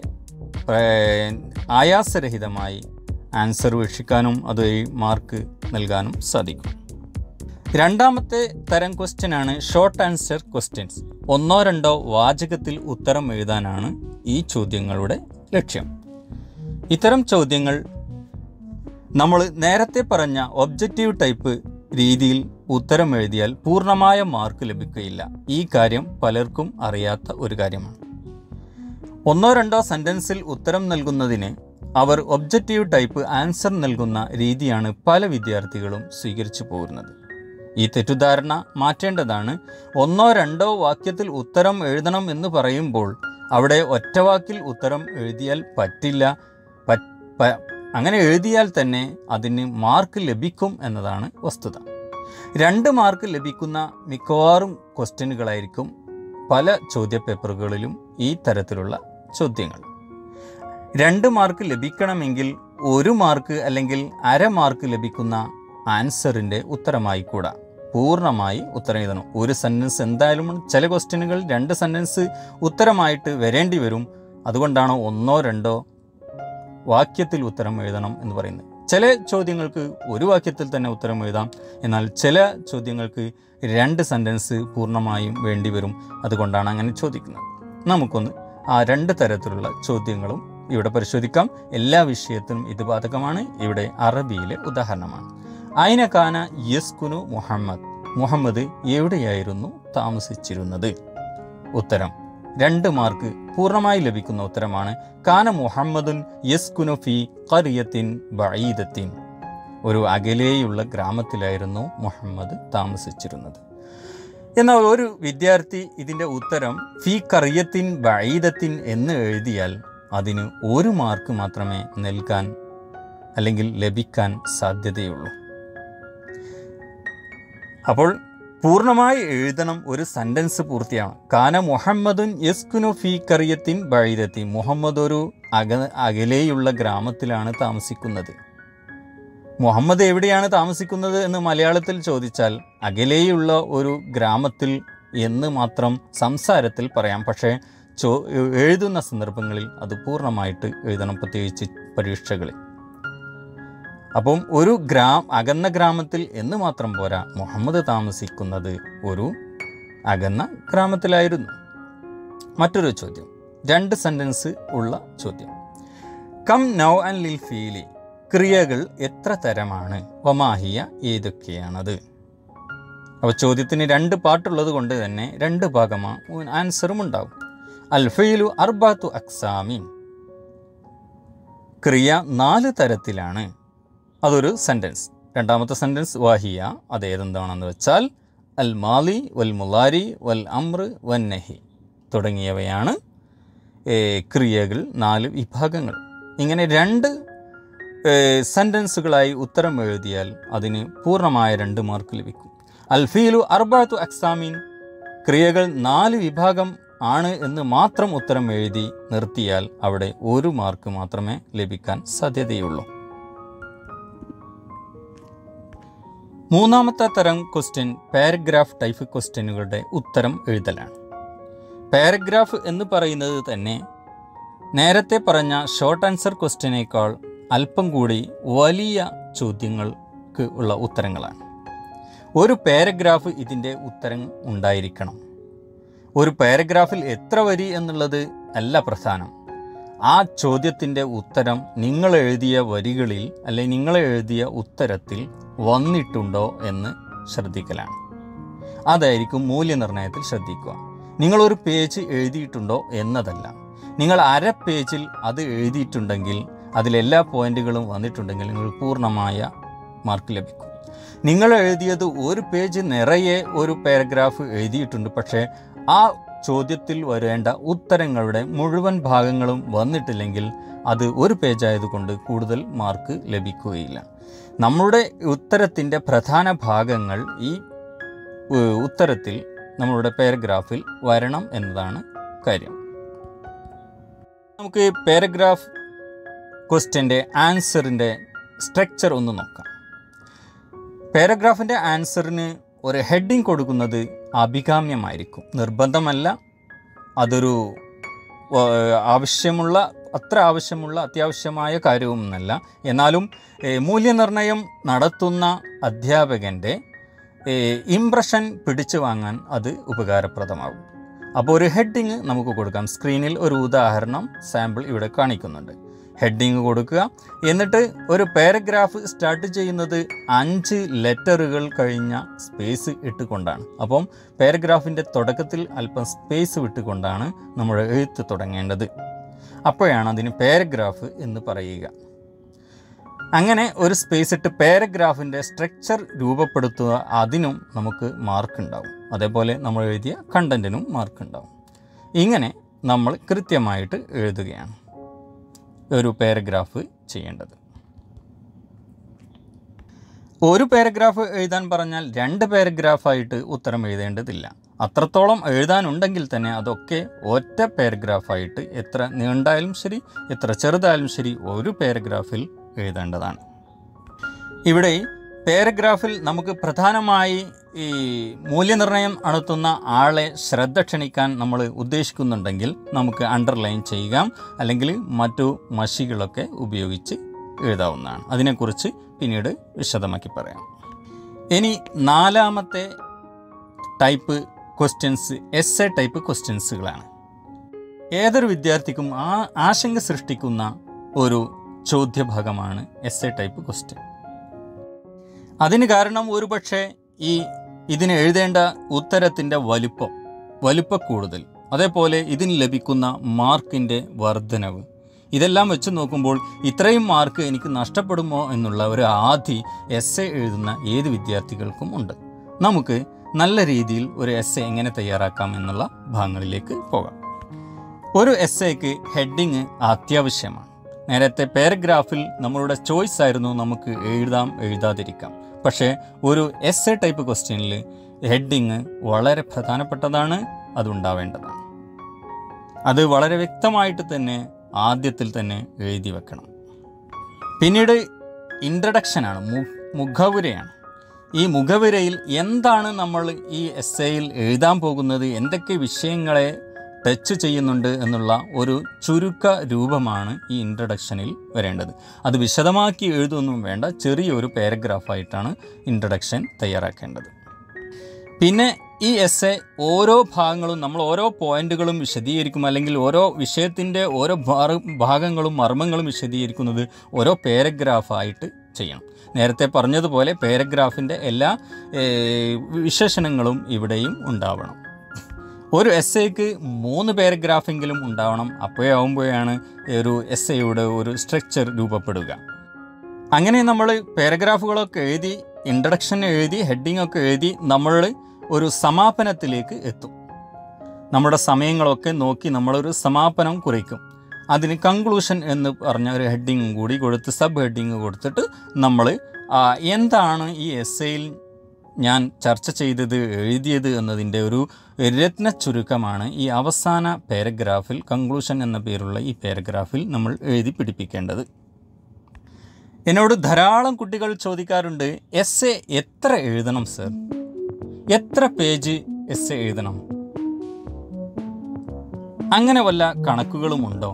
ഏർ, ആയാസരഹിതമായി ആൻസർ വീക്ഷിക്കാനും അതുവഴി മാർക്ക് നൽകാനും സാധിക്കും രണ്ടാമത്തെ തരം ക്വസ്റ്റ്യൻ ആണ് ഷോർട്ട് ആൻസർ ക്വസ്റ്റ്യൻസ് ഒന്നോ രണ്ടോ വാചകത്തിൽ ഉത്തരം എഴുതാനാണ് ഈ ചോദ്യങ്ങളുടെ ലക്ഷ്യം ഇത്തരം ചോദ്യങ്ങൾ നമ്മൾ നേരത്തെ പറഞ്ഞ ഒബ്ജക്റ്റീവ് ടൈപ്പ് രീതിയിൽ ഉത്തരം എഴുതിയാൽ പൂർണ്ണമായ മാർക്ക് ലഭിക്കുകയില്ല ഈ കാര്യം പലർക്കും അറിയാത്ത ഒരു കാര്യമാണ് ഒന്നോ രണ്ടോ സെൻറ്റൻസിൽ ഉത്തരം നൽകുന്നതിന് അവർ ഒബ്ജക്റ്റീവ് ടൈപ്പ് ആൻസർ നൽകുന്ന രീതിയാണ് പല വിദ്യാർത്ഥികളും സ്വീകരിച്ചു പോരുന്നത് ഈ തെറ്റിദ്ധാരണ മാറ്റേണ്ടതാണ് ഒന്നോ രണ്ടോ വാക്യത്തിൽ ഉത്തരം എഴുതണം എന്ന് പറയുമ്പോൾ അവിടെ ഒറ്റവാക്കിൽ ഉത്തരം എഴുതിയാൽ പറ്റില്ല പ- പ- അങ്ങനെ എഴുതിയാൽ തന്നെ അതിന് മാർക്ക് ലഭിക്കും എന്നതാണ് വസ്തുത രണ്ട് മാർക്ക് ലഭിക്കുന്ന മിക്കവാറും ക്വസ്റ്റ്യനുകളായിരിക്കും പല ചോദ്യപേപ്പറുകളിലും ഈ തരത്തിലുള്ള ചോദ്യങ്ങൾ രണ്ട് മാർക്ക് ലഭിക്കണമെങ്കിൽ ഒരു മാർക്ക് അല്ലെങ്കിൽ അര മാർക്ക് ലഭിക്കുന്ന ആൻസറിൻ്റെ ഉത്തരമായി കൂടാ പൂർണ്ണമായി ഉത്തരം എഴുതണം ഒരു സെൻറ്റൻസ് എന്തായാലും ചില ക്വസ്റ്റ്യനുകൾ രണ്ട് സെൻറ്റൻസ് ഉത്തരമായിട്ട് വരേണ്ടി വരും അതുകൊണ്ടാണ് ഒന്നോ രണ്ടോ വാക്യത്തിൽ ഉത്തരം എഴുതണം എന്ന് പറയുന്നത് ചില ചോദ്യങ്ങൾക്ക് ഒരു വാക്യത്തിൽ തന്നെ ഉത്തരം എഴുതാം എന്നാൽ ചില ചോദ്യങ്ങൾക്ക് രണ്ട് സെൻറ്റൻസ് പൂർണ്ണമായും വേണ്ടി വരും അതുകൊണ്ടാണ് അങ്ങനെ ചോദിക്കുന്നത് നമുക്കൊന്ന് ആ രണ്ട് തരത്തിലുള്ള ചോദ്യങ്ങളും ഇവിടെ പരിശോധിക്കാം എല്ലാ വിഷയത്തിനും ഇത് ബാധകമാണ് ഇവിടെ അറബിയിലെ ഉദാഹരണമാണ് അയിനക്കാന യസ്കുനു മുഹമ്മദ് മുഹമ്മദ് എവിടെയായിരുന്നു താമസിച്ചിരുന്നത് ഉത്തരം രണ്ട് മാർക്ക് പൂർണ്ണമായി ലഭിക്കുന്ന ഉത്തരമാണ് കാന മുഹമ്മദുൻ യസ്കുനു ഫി ഖറിയത്തിൻ ബഈദത്തിൻ ഒരു അകലെയുള്ള ഗ്രാമത്തിലായിരുന്നു മുഹമ്മദ് താമസിച്ചിരുന്നത് എന്നാൽ ഒരു വിദ്യാർത്ഥി ഇതിൻ്റെ ഉത്തരം ഫി കറിയത്തിൻ ബഈദത്തിൻ എന്ന് എഴുതിയാൽ അതിന് ഒരു മാർക്ക് മാത്രമേ നൽകാൻ അല്ലെങ്കിൽ ലഭിക്കാൻ സാധ്യതയുള്ളൂ അപ്പോൾ പൂർണ്ണമായി എഴുതണം ഒരു സെൻറ്റൻസ് പൂർത്തിയാണ് കാന മുഹമ്മദുൻ യസ്കുനു ഫി കറിയത്തിൻ ബഴീദത്തി മുഹമ്മദ് ഒരു അക അകലെയുള്ള ഗ്രാമത്തിലാണ് താമസിക്കുന്നത് മുഹമ്മദ് എവിടെയാണ് താമസിക്കുന്നത് എന്ന് മലയാളത്തിൽ ചോദിച്ചാൽ അകലെയുള്ള ഒരു ഗ്രാമത്തിൽ എന്ന് മാത്രം സംസാരത്തിൽ പറയാം പക്ഷേ ചോ എഴുതുന്ന സന്ദർഭങ്ങളിൽ അത് പൂർണ്ണമായിട്ട് എഴുതണം പ്രത്യേകിച്ച് പരീക്ഷകളിൽ അപ്പം ഒരു ഗ്രാം അകന്ന ഗ്രാമത്തിൽ എന്ന് മാത്രം പോരാ മുഹമ്മദ് താമസിക്കുന്നത് ഒരു അകന്ന ഗ്രാമത്തിലായിരുന്നു മറ്റൊരു ചോദ്യം രണ്ട് സെൻറ്റൻസ് ഉള്ള ചോദ്യം കം നൗ ആൻഡ് ലിൽ ഫീലി ക്രിയകൾ എത്ര തരമാണ് വമാഹിയ ഏതൊക്കെയാണത് അപ്പോൾ ചോദ്യത്തിന് രണ്ട് പാട്ടുള്ളത് കൊണ്ട് തന്നെ രണ്ട് ഭാഗമാണ് ആൻസറും ഉണ്ടാവും അൽ ഫീലു അർബാത്തു അക്സാമീൻ ക്രിയ നാല് തരത്തിലാണ് അതൊരു സെൻറ്റൻസ് രണ്ടാമത്തെ സെൻറ്റൻസ് വാഹിയ അത് ഏതെന്താണെന്ന് വെച്ചാൽ അൽ മാലി വൽ മുലാരി വൽ അമ്ര വൻ നഹി തുടങ്ങിയവയാണ് ഏ, ക്രിയകൾ നാല് വിഭാഗങ്ങൾ ഇങ്ങനെ രണ്ട് സെൻറ്റൻസുകളായി ഉത്തരം എഴുതിയാൽ അതിന് പൂർണ്ണമായ രണ്ട് മാർക്ക് ലഭിക്കും അൽ ഫീലു അർബാത്തു അക്സാമീൻ ക്രിയകൾ നാല് വിഭാഗം ആണ് എന്ന് മാത്രം ഉത്തരം എഴുതി നിർത്തിയാൽ അവിടെ ഒരു മാർക്ക് മാത്രമേ ലഭിക്കാൻ സാധ്യതയുള്ളൂ മൂന്നാമത്തെ തരം ക്വസ്റ്റ്യൻ പാരഗ്രാഫ് ടൈപ്പ് ക്വസ്റ്റ്യനുകളുടെ ഉത്തരം എഴുതലാണ് പാരഗ്രാഫ് എന്ന് പറയുന്നത് തന്നെ നേരത്തെ പറഞ്ഞ ഷോർട്ട് ആൻസർ ക്വസ്റ്റ്യനേക്കാൾ അല്പം കൂടി വലിയ ചോദ്യങ്ങൾക്ക് ഉള്ള ഉത്തരങ്ങളാണ് ഒരു പാരഗ്രാഫ് ഇതിൻ്റെ ഉത്തരം ഉണ്ടായിരിക്കണം ഒരു പാരഗ്രാഫിൽ എത്ര വരി എന്നുള്ളത് അല്ല പ്രധാനം ആ ചോദ്യത്തിൻ്റെ ഉത്തരം നിങ്ങൾ എഴുതിയ വരികളിൽ അല്ലെങ്കിൽ നിങ്ങൾ എഴുതിയ ഉത്തരത്തിൽ വന്നിട്ടുണ്ടോ എന്ന് ശ്രദ്ധിക്കലാണ് അതായിരിക്കും മൂല്യനിർണ്ണയത്തിൽ ശ്രദ്ധിക്കുക നിങ്ങളൊരു പേജ് എഴുതിയിട്ടുണ്ടോ എന്നതല്ല നിങ്ങൾ അര പേജിൽ അത് എഴുതിയിട്ടുണ്ടെങ്കിൽ അതിലെല്ലാ പോയിന്റുകളും വന്നിട്ടുണ്ടെങ്കിൽ നിങ്ങൾ പൂർണ്ണമായ മാർക്ക് ലഭിക്കും നിങ്ങൾ എഴുതിയത് ഒരു പേജ് നിറയെ ഒരു പാരഗ്രാഫ് എഴുതിയിട്ടുണ്ട് പക്ഷേ ആ ചോദ്യത്തിൽ വരേണ്ട ഉത്തരങ്ങളുടെ മുഴുവൻ ഭാഗങ്ങളും വന്നിട്ടില്ലെങ്കിൽ അത് ഒരു പേജായതുകൊണ്ട് കൂടുതൽ മാർക്ക് ലഭിക്കുകയില്ല നമ്മുടെ ഉത്തരത്തിൻ്റെ പ്രധാന ഭാഗങ്ങൾ ഈ ഏഹ്, ഉത്തരത്തിൽ നമ്മളുടെ പാരഗ്രാഫിൽ വരണം എന്നതാണ് കാര്യം നമുക്ക് പാരഗ്രാഫ് ക്വസ്റ്റ്യൻ്റെ ആൻസറിൻ്റെ സ്ട്രക്ചർ ഒന്ന് നോക്കാം പാരഗ്രാഫിൻ്റെ ആൻസറിന് ഒരു ഹെഡിങ് കൊടുക്കുന്നത് അഭികാമ്യമായിരിക്കും നിർബന്ധമല്ല അതൊരു ഏഹ്, ആവശ്യമുള്ള അത്ര ആവശ്യമുള്ള അത്യാവശ്യമായ കാര്യവുമൊന്നല്ല എന്നാലും ഏഹ്, മൂല്യനിർണ്ണയം നടത്തുന്ന അധ്യാപകൻ്റെ ഇംപ്രഷൻ പിടിച്ചു വാങ്ങാൻ അത് ഉപകാരപ്രദമാകും അപ്പോൾ ഒരു ഹെഡിങ് നമുക്ക് കൊടുക്കാം സ്ക്രീനിൽ ഒരു ഉദാഹരണം സാമ്പിൾ ഇവിടെ കാണിക്കുന്നുണ്ട് ഹെഡിങ് കൊടുക്കുക എന്നിട്ട് ഒരു പാരഗ്രാഫ് സ്റ്റാർട്ട് ചെയ്യുന്നത് അഞ്ച് ലെറ്ററുകൾ കഴിഞ്ഞ സ്പേസ് ഇട്ടുകൊണ്ടാണ് അപ്പം പാരഗ്രാഫിൻ്റെ തുടക്കത്തിൽ അല്പം സ്പേസ് വിട്ടുകൊണ്ടാണ് നമ്മൾ എഴുത്ത് തുടങ്ങേണ്ടത് അപ്പോഴാണ് അതിന് പാരഗ്രാഫ് എന്ന് പറയുക അങ്ങനെ ഒരു സ്പേസ് ഇട്ട് പാരഗ്രാഫിൻ്റെ സ്ട്രക്ചർ രൂപപ്പെടുത്തുക അതിനും നമുക്ക് മാർക്ക് ഉണ്ടാവും അതേപോലെ നമ്മൾ എഴുതിയ കണ്ടൻറ്റിനും മാർക്ക് ഉണ്ടാവും ഇങ്ങനെ നമ്മൾ കൃത്യമായിട്ട് എഴുതുകയാണ് ഒരു പാരഗ്രാഫ് ചെയ്യേണ്ടത് ഒരു പാരഗ്രാഫ് എഴുതാൻ പറഞ്ഞാൽ രണ്ട് പാരഗ്രാഫായിട്ട് ഉത്തരം എഴുതേണ്ടതില്ല അത്രത്തോളം എഴുതാനുണ്ടെങ്കിൽ തന്നെ അതൊക്കെ ഒറ്റ പാരഗ്രാഫായിട്ട് എത്ര നീണ്ടായാലും ശരി എത്ര ചെറുതായാലും ശരി ഒരു പാരഗ്രാഫിൽ എഴുതേണ്ടതാണ് ഇവിടെ പാരഗ്രാഫിൽ നമുക്ക് പ്രധാനമായി ഈ മൂല്യനിർണ്ണയം നടത്തുന്ന ആളെ ശ്രദ്ധ ക്ഷണിക്കാൻ നമ്മൾ ഉദ്ദേശിക്കുന്നുണ്ടെങ്കിൽ നമുക്ക് അണ്ടർലൈൻ ചെയ്യാം അല്ലെങ്കിൽ മറ്റു മഷികളൊക്കെ ഉപയോഗിച്ച് എഴുതാവുന്നതാണ് അതിനെക്കുറിച്ച് പിന്നീട് വിശദമാക്കി പറയാം ഇനി നാലാമത്തെ type questions S A type ക്വസ്റ്റ്യൻസുകളാണ് ഏതൊരു വിദ്യാർത്ഥിക്കും ആ ആശങ്ക സൃഷ്ടിക്കുന്ന ഒരു ചോദ്യഭാഗമാണ് എസ് എ ടൈപ്പ് ക്വസ്റ്റ്യൻ അതിന് കാരണം ഒരുപക്ഷെ ഈ ഇതിന് എഴുതേണ്ട ഉത്തരത്തിൻ്റെ വലുപ്പം വലുപ്പ കൂടുതൽ അതേപോലെ ഇതിന് ലഭിക്കുന്ന മാർക്കിൻ്റെ വർധനവ് ഇതെല്ലാം വെച്ച് നോക്കുമ്പോൾ ഇത്രയും മാർക്ക് എനിക്ക് നഷ്ടപ്പെടുമോ എന്നുള്ള ഒരു ആധി എസ് എ എഴുതുന്ന ഏത് വിദ്യാർത്ഥികൾക്കും ഉണ്ട് നമുക്ക് നല്ല രീതിയിൽ ഒരു എസ് എ എങ്ങനെ തയ്യാറാക്കാം എന്നുള്ള ഭാഗങ്ങളിലേക്ക് പോകാം ഒരു എസ് എക്ക് ഹെഡിങ് അത്യാവശ്യമാണ് നേരത്തെ പാരഗ്രാഫിൽ നമ്മളുടെ ചോയ്സ് ആയിരുന്നു നമുക്ക് എഴുതാം എഴുതാതിരിക്കാം പക്ഷേ ഒരു എസ് എ ടൈപ്പ് ക്വസ്റ്റ്യനിൽ ഹെഡിങ് വളരെ പ്രധാനപ്പെട്ടതാണ് അതുണ്ടാവേണ്ടതാണ് അത് വളരെ വ്യക്തമായിട്ട് തന്നെ ആദ്യത്തിൽ തന്നെ എഴുതി വെക്കണം പിന്നീട് ഇൻട്രഡക്ഷനാണ് മു മുഖവുരയാണ് ഈ മുഖവുരയിൽ എന്താണ് നമ്മൾ ഈ എസ് എയിൽ എഴുതാൻ പോകുന്നത് എന്തൊക്കെ വിഷയങ്ങളെ ടച്ച് ചെയ്യുന്നുണ്ട് എന്നുള്ള ഒരു ചുരുക്ക രൂപമാണ് ഈ ഇൻട്രഡക്ഷനിൽ വരേണ്ടത് അത് വിശദമാക്കി എഴുതൊന്നും വേണ്ട ചെറിയൊരു പാരഗ്രാഫായിട്ടാണ് ഇൻട്രഡക്ഷൻ തയ്യാറാക്കേണ്ടത് പിന്നെ ഈ എസ് എ ഓരോ ഭാഗങ്ങളും നമ്മൾ ഓരോ പോയിന്റുകളും വിശദീകരിക്കും അല്ലെങ്കിൽ ഓരോ വിഷയത്തിൻ്റെ ഓരോ ഭാ- ഭാഗങ്ങളും മർമ്മങ്ങളും വിശദീകരിക്കുന്നത് ഓരോ പാരഗ്രാഫായിട്ട് ചെയ്യണം നേരത്തെ പറഞ്ഞതുപോലെ പാരഗ്രാഫിൻ്റെ എല്ലാ ഏഹ്, വിശേഷണങ്ങളും ഇവിടെയും ഉണ്ടാവണം ഒരു എസ് എക്ക് മൂന്ന് പാരഗ്രാഫെങ്കിലും ഉണ്ടാവണം അപ്പോഴാവുമ്പോഴാണ് ഒരു എസ് എയുടെ ഒരു സ്ട്രക്ചർ രൂപപ്പെടുക അങ്ങനെ നമ്മൾ പാരഗ്രാഫുകളൊക്കെ എഴുതി ഇൻട്രഡക്ഷൻ എഴുതി ഹെഡിങ് ഒക്കെ എഴുതി നമ്മൾ ഒരു സമാപനത്തിലേക്ക് എത്തും നമ്മുടെ സമയങ്ങളൊക്കെ നോക്കി നമ്മളൊരു സമാപനം കുറിക്കും അതിന് കൺക്ലൂഷൻ എന്ന് പറഞ്ഞ ഒരു ഹെഡിങ്ങും കൂടി കൊടുത്ത് സബ് ഹെഡിങ് കൊടുത്തിട്ട് നമ്മൾ എന്താണ് ഈ എസ്സയിൽ ഞാൻ ചർച്ച ചെയ്തത് എഴുതിയത് എന്നതിൻ്റെ ഒരു രത്ന ചുരുക്കമാണ് ഈ അവസാന പാരഗ്രാഫിൽ കൺക്ലൂഷൻ എന്ന പേരുള്ള ഈ പാരഗ്രാഫിൽ നമ്മൾ എഴുതി പിടിപ്പിക്കേണ്ടത് എന്നോട് ധാരാളം കുട്ടികൾ ചോദിക്കാറുണ്ട് എസ് എ എത്ര എഴുതണം സർ എത്ര പേജ് എസ് എ എഴുതണം അങ്ങനെ വല്ല കണക്കുകളുമുണ്ടോ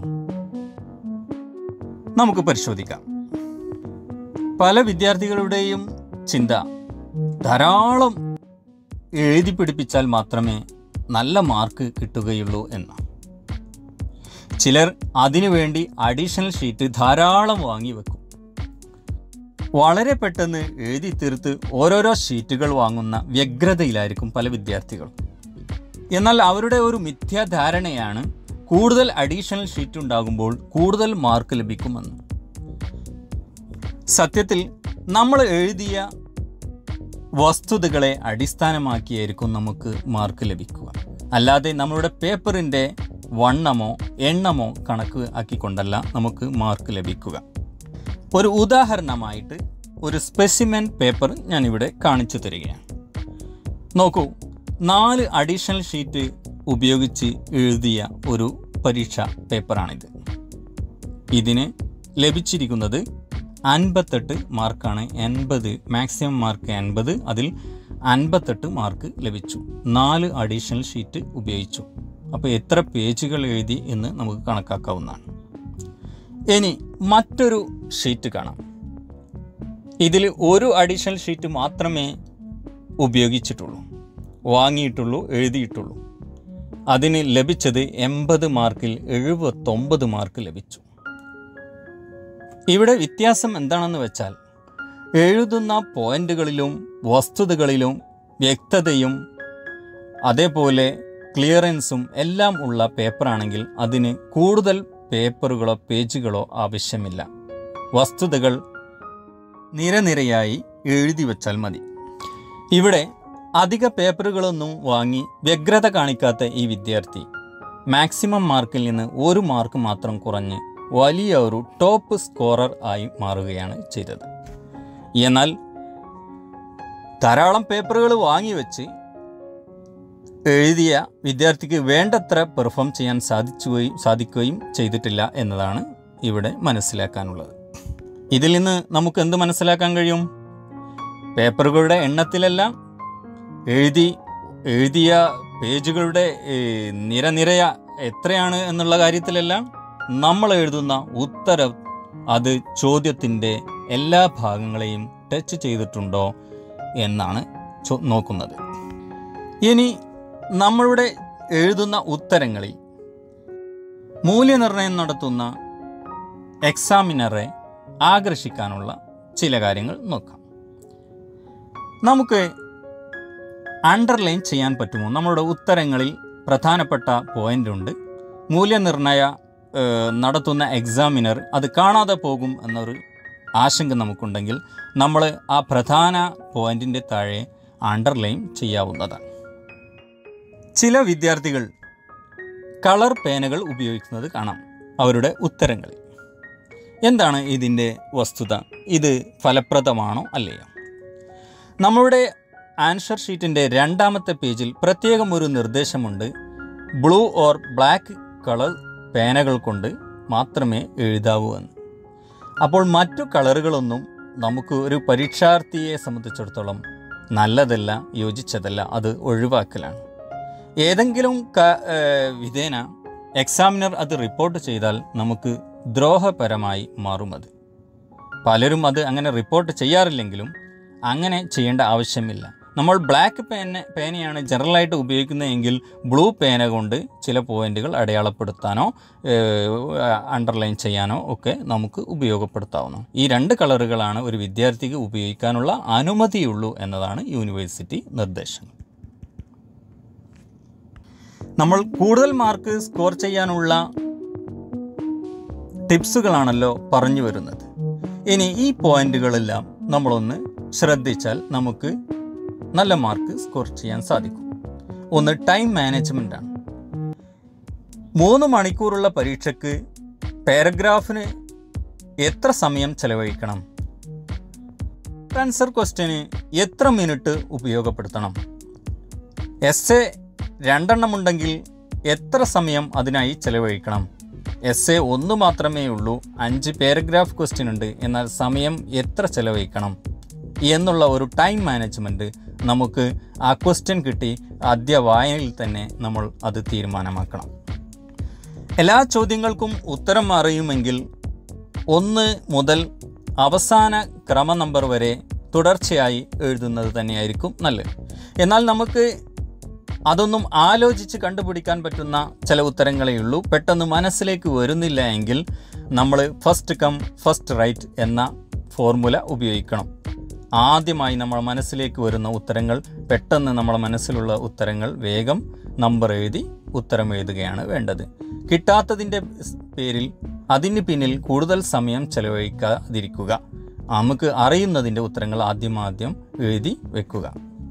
നമുക്ക് പരിശോധിക്കാം പല വിദ്യാർത്ഥികളുടെയും ചിന്ത ധാരാളം എഴുതി പിടിപ്പിച്ചാൽ മാത്രമേ നല്ല മാർക്ക് കിട്ടുകയുള്ളൂ എന്നാണ് ചിലർ അതിനുവേണ്ടി അഡീഷണൽ ഷീറ്റ് ധാരാളം വാങ്ങി വെക്കും വളരെ പെട്ടെന്ന് എഴുതി തീർത്ത് ഓരോരോ ഷീറ്റുകൾ വാങ്ങുന്ന വ്യഗ്രതയിലായിരിക്കും പല വിദ്യാർത്ഥികളും എന്നാൽ അവരുടെ ഒരു മിഥ്യാധാരണയാണ് കൂടുതൽ അഡീഷണൽ ഷീറ്റ് ഉണ്ടാകുമ്പോൾ കൂടുതൽ മാർക്ക് ലഭിക്കുമെന്ന് സത്യത്തിൽ നമ്മൾ എഴുതിയ വസ്തുതകളെ അടിസ്ഥാനമാക്കിയായിരിക്കും നമുക്ക് മാർക്ക് ലഭിക്കുക അല്ലാതെ നമ്മളുടെ പേപ്പറിൻ്റെ വണ്ണമോ എണ്ണമോ കണക്ക് ആക്കിക്കൊണ്ടല്ല നമുക്ക് മാർക്ക് ലഭിക്കുക ഒരു ഉദാഹരണമായിട്ട് ഒരു സ്പെസിമെൻ പേപ്പർ ഞാനിവിടെ കാണിച്ചു തരികയാണ് നോക്കൂ നാല് അഡീഷണൽ ഷീറ്റ് ഉപയോഗിച്ച് എഴുതിയ ഒരു പരീക്ഷാ പേപ്പറാണിത് ഇതിന് ലഭിച്ചിരിക്കുന്നത് അൻപത്തെട്ട് മാർക്കാണ് എൺപത് മാക്സിമം മാർക്ക് എൺപത് അതിൽ അൻപത്തെട്ട് മാർക്ക് ലഭിച്ചു നാല് അഡീഷണൽ ഷീറ്റ് ഉപയോഗിച്ചു അപ്പോൾ എത്ര പേജുകൾ എഴുതി എന്ന് നമുക്ക് കണക്കാക്കാവുന്നതാണ് ഇനി മറ്റൊരു ഷീറ്റ് കാണാം ഇതിൽ ഒരു അഡീഷണൽ ഷീറ്റ് മാത്രമേ ഉപയോഗിച്ചിട്ടുള്ളൂ വാങ്ങിയിട്ടുള്ളൂ എഴുതിയിട്ടുള്ളൂ അതിന് ലഭിച്ചത് എൺപത് മാർക്കിൽ എഴുപത്തൊമ്പത് മാർക്ക് ലഭിച്ചു ഇവിടെ വ്യത്യാസം എന്താണെന്ന് വെച്ചാൽ എഴുതുന്ന പോയിന്റുകളിലും വസ്തുതകളിലും വ്യക്തതയും അതേപോലെ ക്ലിയറൻസും എല്ലാം ഉള്ള പേപ്പറാണെങ്കിൽ അതിന് കൂടുതൽ പേപ്പറുകളോ പേജുകളോ ആവശ്യമില്ല വസ്തുതകൾ നിരനിരയായി എഴുതി വച്ചാൽ മതി ഇവിടെ അധിക പേപ്പറുകളൊന്നും വാങ്ങി വ്യഗ്രത കാണിക്കാത്ത ഈ വിദ്യാർത്ഥി മാക്സിമം മാർക്കിൽ നിന്ന് ഒരു മാർക്ക് മാത്രം കുറഞ്ഞ് വലിയ ഒരു ടോപ്പ് സ്കോറർ ആയി മാറുകയാണ് ചെയ്തത് എന്നാൽ ധാരാളം പേപ്പറുകൾ വാങ്ങി വെച്ച് എഴുതിയ വിദ്യാർത്ഥിക്ക് വേണ്ടത്ര പെർഫോം ചെയ്യാൻ സാധിച്ചുകയും സാധിക്കുകയും ചെയ്തിട്ടില്ല എന്നതാണ് ഇവിടെ മനസ്സിലാക്കാനുള്ളത് ഇതിൽ നിന്ന് നമുക്ക് എന്ത് മനസ്സിലാക്കാൻ കഴിയും പേപ്പറുകളുടെ എണ്ണത്തിലല്ല എഴുതി എഴുതിയ പേജുകളുടെ ഏ, നിരനിരയ എത്രയാണ് എന്നുള്ള കാര്യത്തിലെല്ലാം നമ്മൾ എഴുതുന്ന ഉത്തരം അത് ചോദ്യത്തിൻ്റെ എല്ലാ ഭാഗങ്ങളെയും ടച്ച് ചെയ്തിട്ടുണ്ടോ എന്നാണ് ചോ- നോക്കുന്നത് ഇനി നമ്മളുടെ എഴുതുന്ന ഉത്തരങ്ങളിൽ മൂല്യനിർണ്ണയം നടത്തുന്ന എക്സാമിനറെ ആകർഷിക്കാനുള്ള ചില കാര്യങ്ങൾ നോക്കാം നമുക്ക് അണ്ടർലൈൻ ചെയ്യാൻ പറ്റുമോ നമ്മളുടെ ഉത്തരങ്ങളിൽ പ്രധാനപ്പെട്ട പോയിന്റ് ഉണ്ട് മൂല്യനിർണ്ണയ ഏഹ്, നടത്തുന്ന എക്സാമിനർ അത് കാണാതെ പോകും എന്നൊരു ആശങ്ക നമുക്കുണ്ടെങ്കിൽ നമ്മൾ ആ പ്രധാന പോയിന്റിൻ്റെ താഴെ അണ്ടർലൈൻ ചെയ്യാവുന്നതാണ് ചില വിദ്യാർത്ഥികൾ കളർ പേനകൾ ഉപയോഗിക്കുന്നത് കാണാം അവരുടെ ഉത്തരങ്ങളിൽ എന്താണ് ഇതിൻ്റെ വസ്തുത ഇത് ഫലപ്രദമാണോ അല്ലയോ നമ്മളുടെ ആൻസർ ഷീറ്റിൻ്റെ രണ്ടാമത്തെ പേജിൽ പ്രത്യേകം ഒരു നിർദ്ദേശമുണ്ട് ബ്ലൂ ഓർ ബ്ലാക്ക് കളർ പേനകൾ കൊണ്ട് മാത്രമേ എഴുതാവൂ എന്ന് അപ്പോൾ മറ്റു കളറുകളൊന്നും നമുക്ക് ഒരു പരീക്ഷാർത്ഥിയെ സംബന്ധിച്ചിടത്തോളം നല്ലതല്ല യോജിച്ചതല്ല അത് ഒഴിവാക്കലാണ് ഏതെങ്കിലും ക- ഏഹ് വിധേന എക്സാമിനർ അത് റിപ്പോർട്ട് ചെയ്താൽ നമുക്ക് ദ്രോഹപരമായി മാറും അത് പലരും അത് അങ്ങനെ റിപ്പോർട്ട് ചെയ്യാറില്ലെങ്കിലും അങ്ങനെ ചെയ്യേണ്ട ആവശ്യമില്ല നമ്മൾ ബ്ലാക്ക് പേന പേനയാണ് ജനറലായിട്ട് ഉപയോഗിക്കുന്നതെങ്കിൽ ബ്ലൂ പേന കൊണ്ട് ചില പോയിന്റുകൾ അടയാളപ്പെടുത്താനോ അണ്ടർലൈൻ ചെയ്യാനോ ഒക്കെ നമുക്ക് ഉപയോഗപ്പെടുത്താവുന്നു ഈ രണ്ട് കളറുകളാണ് ഒരു വിദ്യാർത്ഥിക്ക് ഉപയോഗിക്കാനുള്ള അനുമതിയുള്ളൂ എന്നതാണ് യൂണിവേഴ്സിറ്റി നിർദ്ദേശം നമ്മൾ കൂടുതൽ മാർക്ക് സ്കോർ ചെയ്യാനുള്ള ടിപ്സുകളാണല്ലോ പറഞ്ഞു വരുന്നത് ഇനി ഈ പോയിന്റുകളെല്ലാം നമ്മളൊന്ന് ശ്രദ്ധിച്ചാൽ നമുക്ക് നല്ല മാർക്ക് സ്കോർ ചെയ്യാൻ സാധിക്കും ഒന്ന് ടൈം മാനേജ്മെൻ്റ് ആണ് മൂന്ന് മണിക്കൂറുള്ള പരീക്ഷയ്ക്ക് പാരഗ്രാഫിന് എത്ര സമയം ചെലവഴിക്കണം ആൻസർ ക്വസ്റ്റ്യന് എത്ര മിനിറ്റ് ഉപയോഗപ്പെടുത്തണം എസ് എ രണ്ടെണ്ണം ഉണ്ടെങ്കിൽ എത്ര സമയം അതിനായി ചെലവഴിക്കണം എസ് എ ഒന്ന് മാത്രമേ ഉള്ളൂ അഞ്ച് പാരഗ്രാഫ് ക്വസ്റ്റ്യൻ ഉണ്ട് എന്നാൽ സമയം എത്ര ചെലവഴിക്കണം എന്നുള്ള ഒരു ടൈം മാനേജ്മെൻറ്റ് നമുക്ക് ആ ക്വസ്റ്റ്യൻ കിട്ടി ആദ്യ വായനയിൽ തന്നെ നമ്മൾ അത് തീരുമാനമാക്കണം എല്ലാ ചോദ്യങ്ങൾക്കും ഉത്തരം അറിയുമെങ്കിൽ ഒന്ന് മുതൽ അവസാന ക്രമ നമ്പർ വരെ തുടർച്ചയായി എഴുതുന്നത് തന്നെയായിരിക്കും നല്ലത് എന്നാൽ നമുക്ക് അതൊന്നും ആലോചിച്ച് കണ്ടുപിടിക്കാൻ പറ്റുന്ന ചില ഉത്തരങ്ങളേ ഉള്ളൂ പെട്ടെന്ന് മനസ്സിലേക്ക് വരുന്നില്ല എങ്കിൽ നമ്മൾ ഫസ്റ്റ് കം ഫസ്റ്റ് റൈറ്റ് എന്ന ഫോർമുല ഉപയോഗിക്കണം ആദ്യമായി നമ്മുടെ മനസ്സിലേക്ക് വരുന്ന ഉത്തരങ്ങൾ പെട്ടെന്ന് നമ്മുടെ മനസ്സിലുള്ള ഉത്തരങ്ങൾ വേഗം നമ്പർ എഴുതി ഉത്തരം എഴുതുകയാണ് വേണ്ടത് കിട്ടാത്തതിൻ്റെ പേരിൽ അതിന് പിന്നിൽ കൂടുതൽ സമയം ചെലവഴിക്കാതിരിക്കുക നമുക്ക് അറിയുന്നതിൻ്റെ ഉത്തരങ്ങൾ ആദ്യമാദ്യം എഴുതി വെക്കുക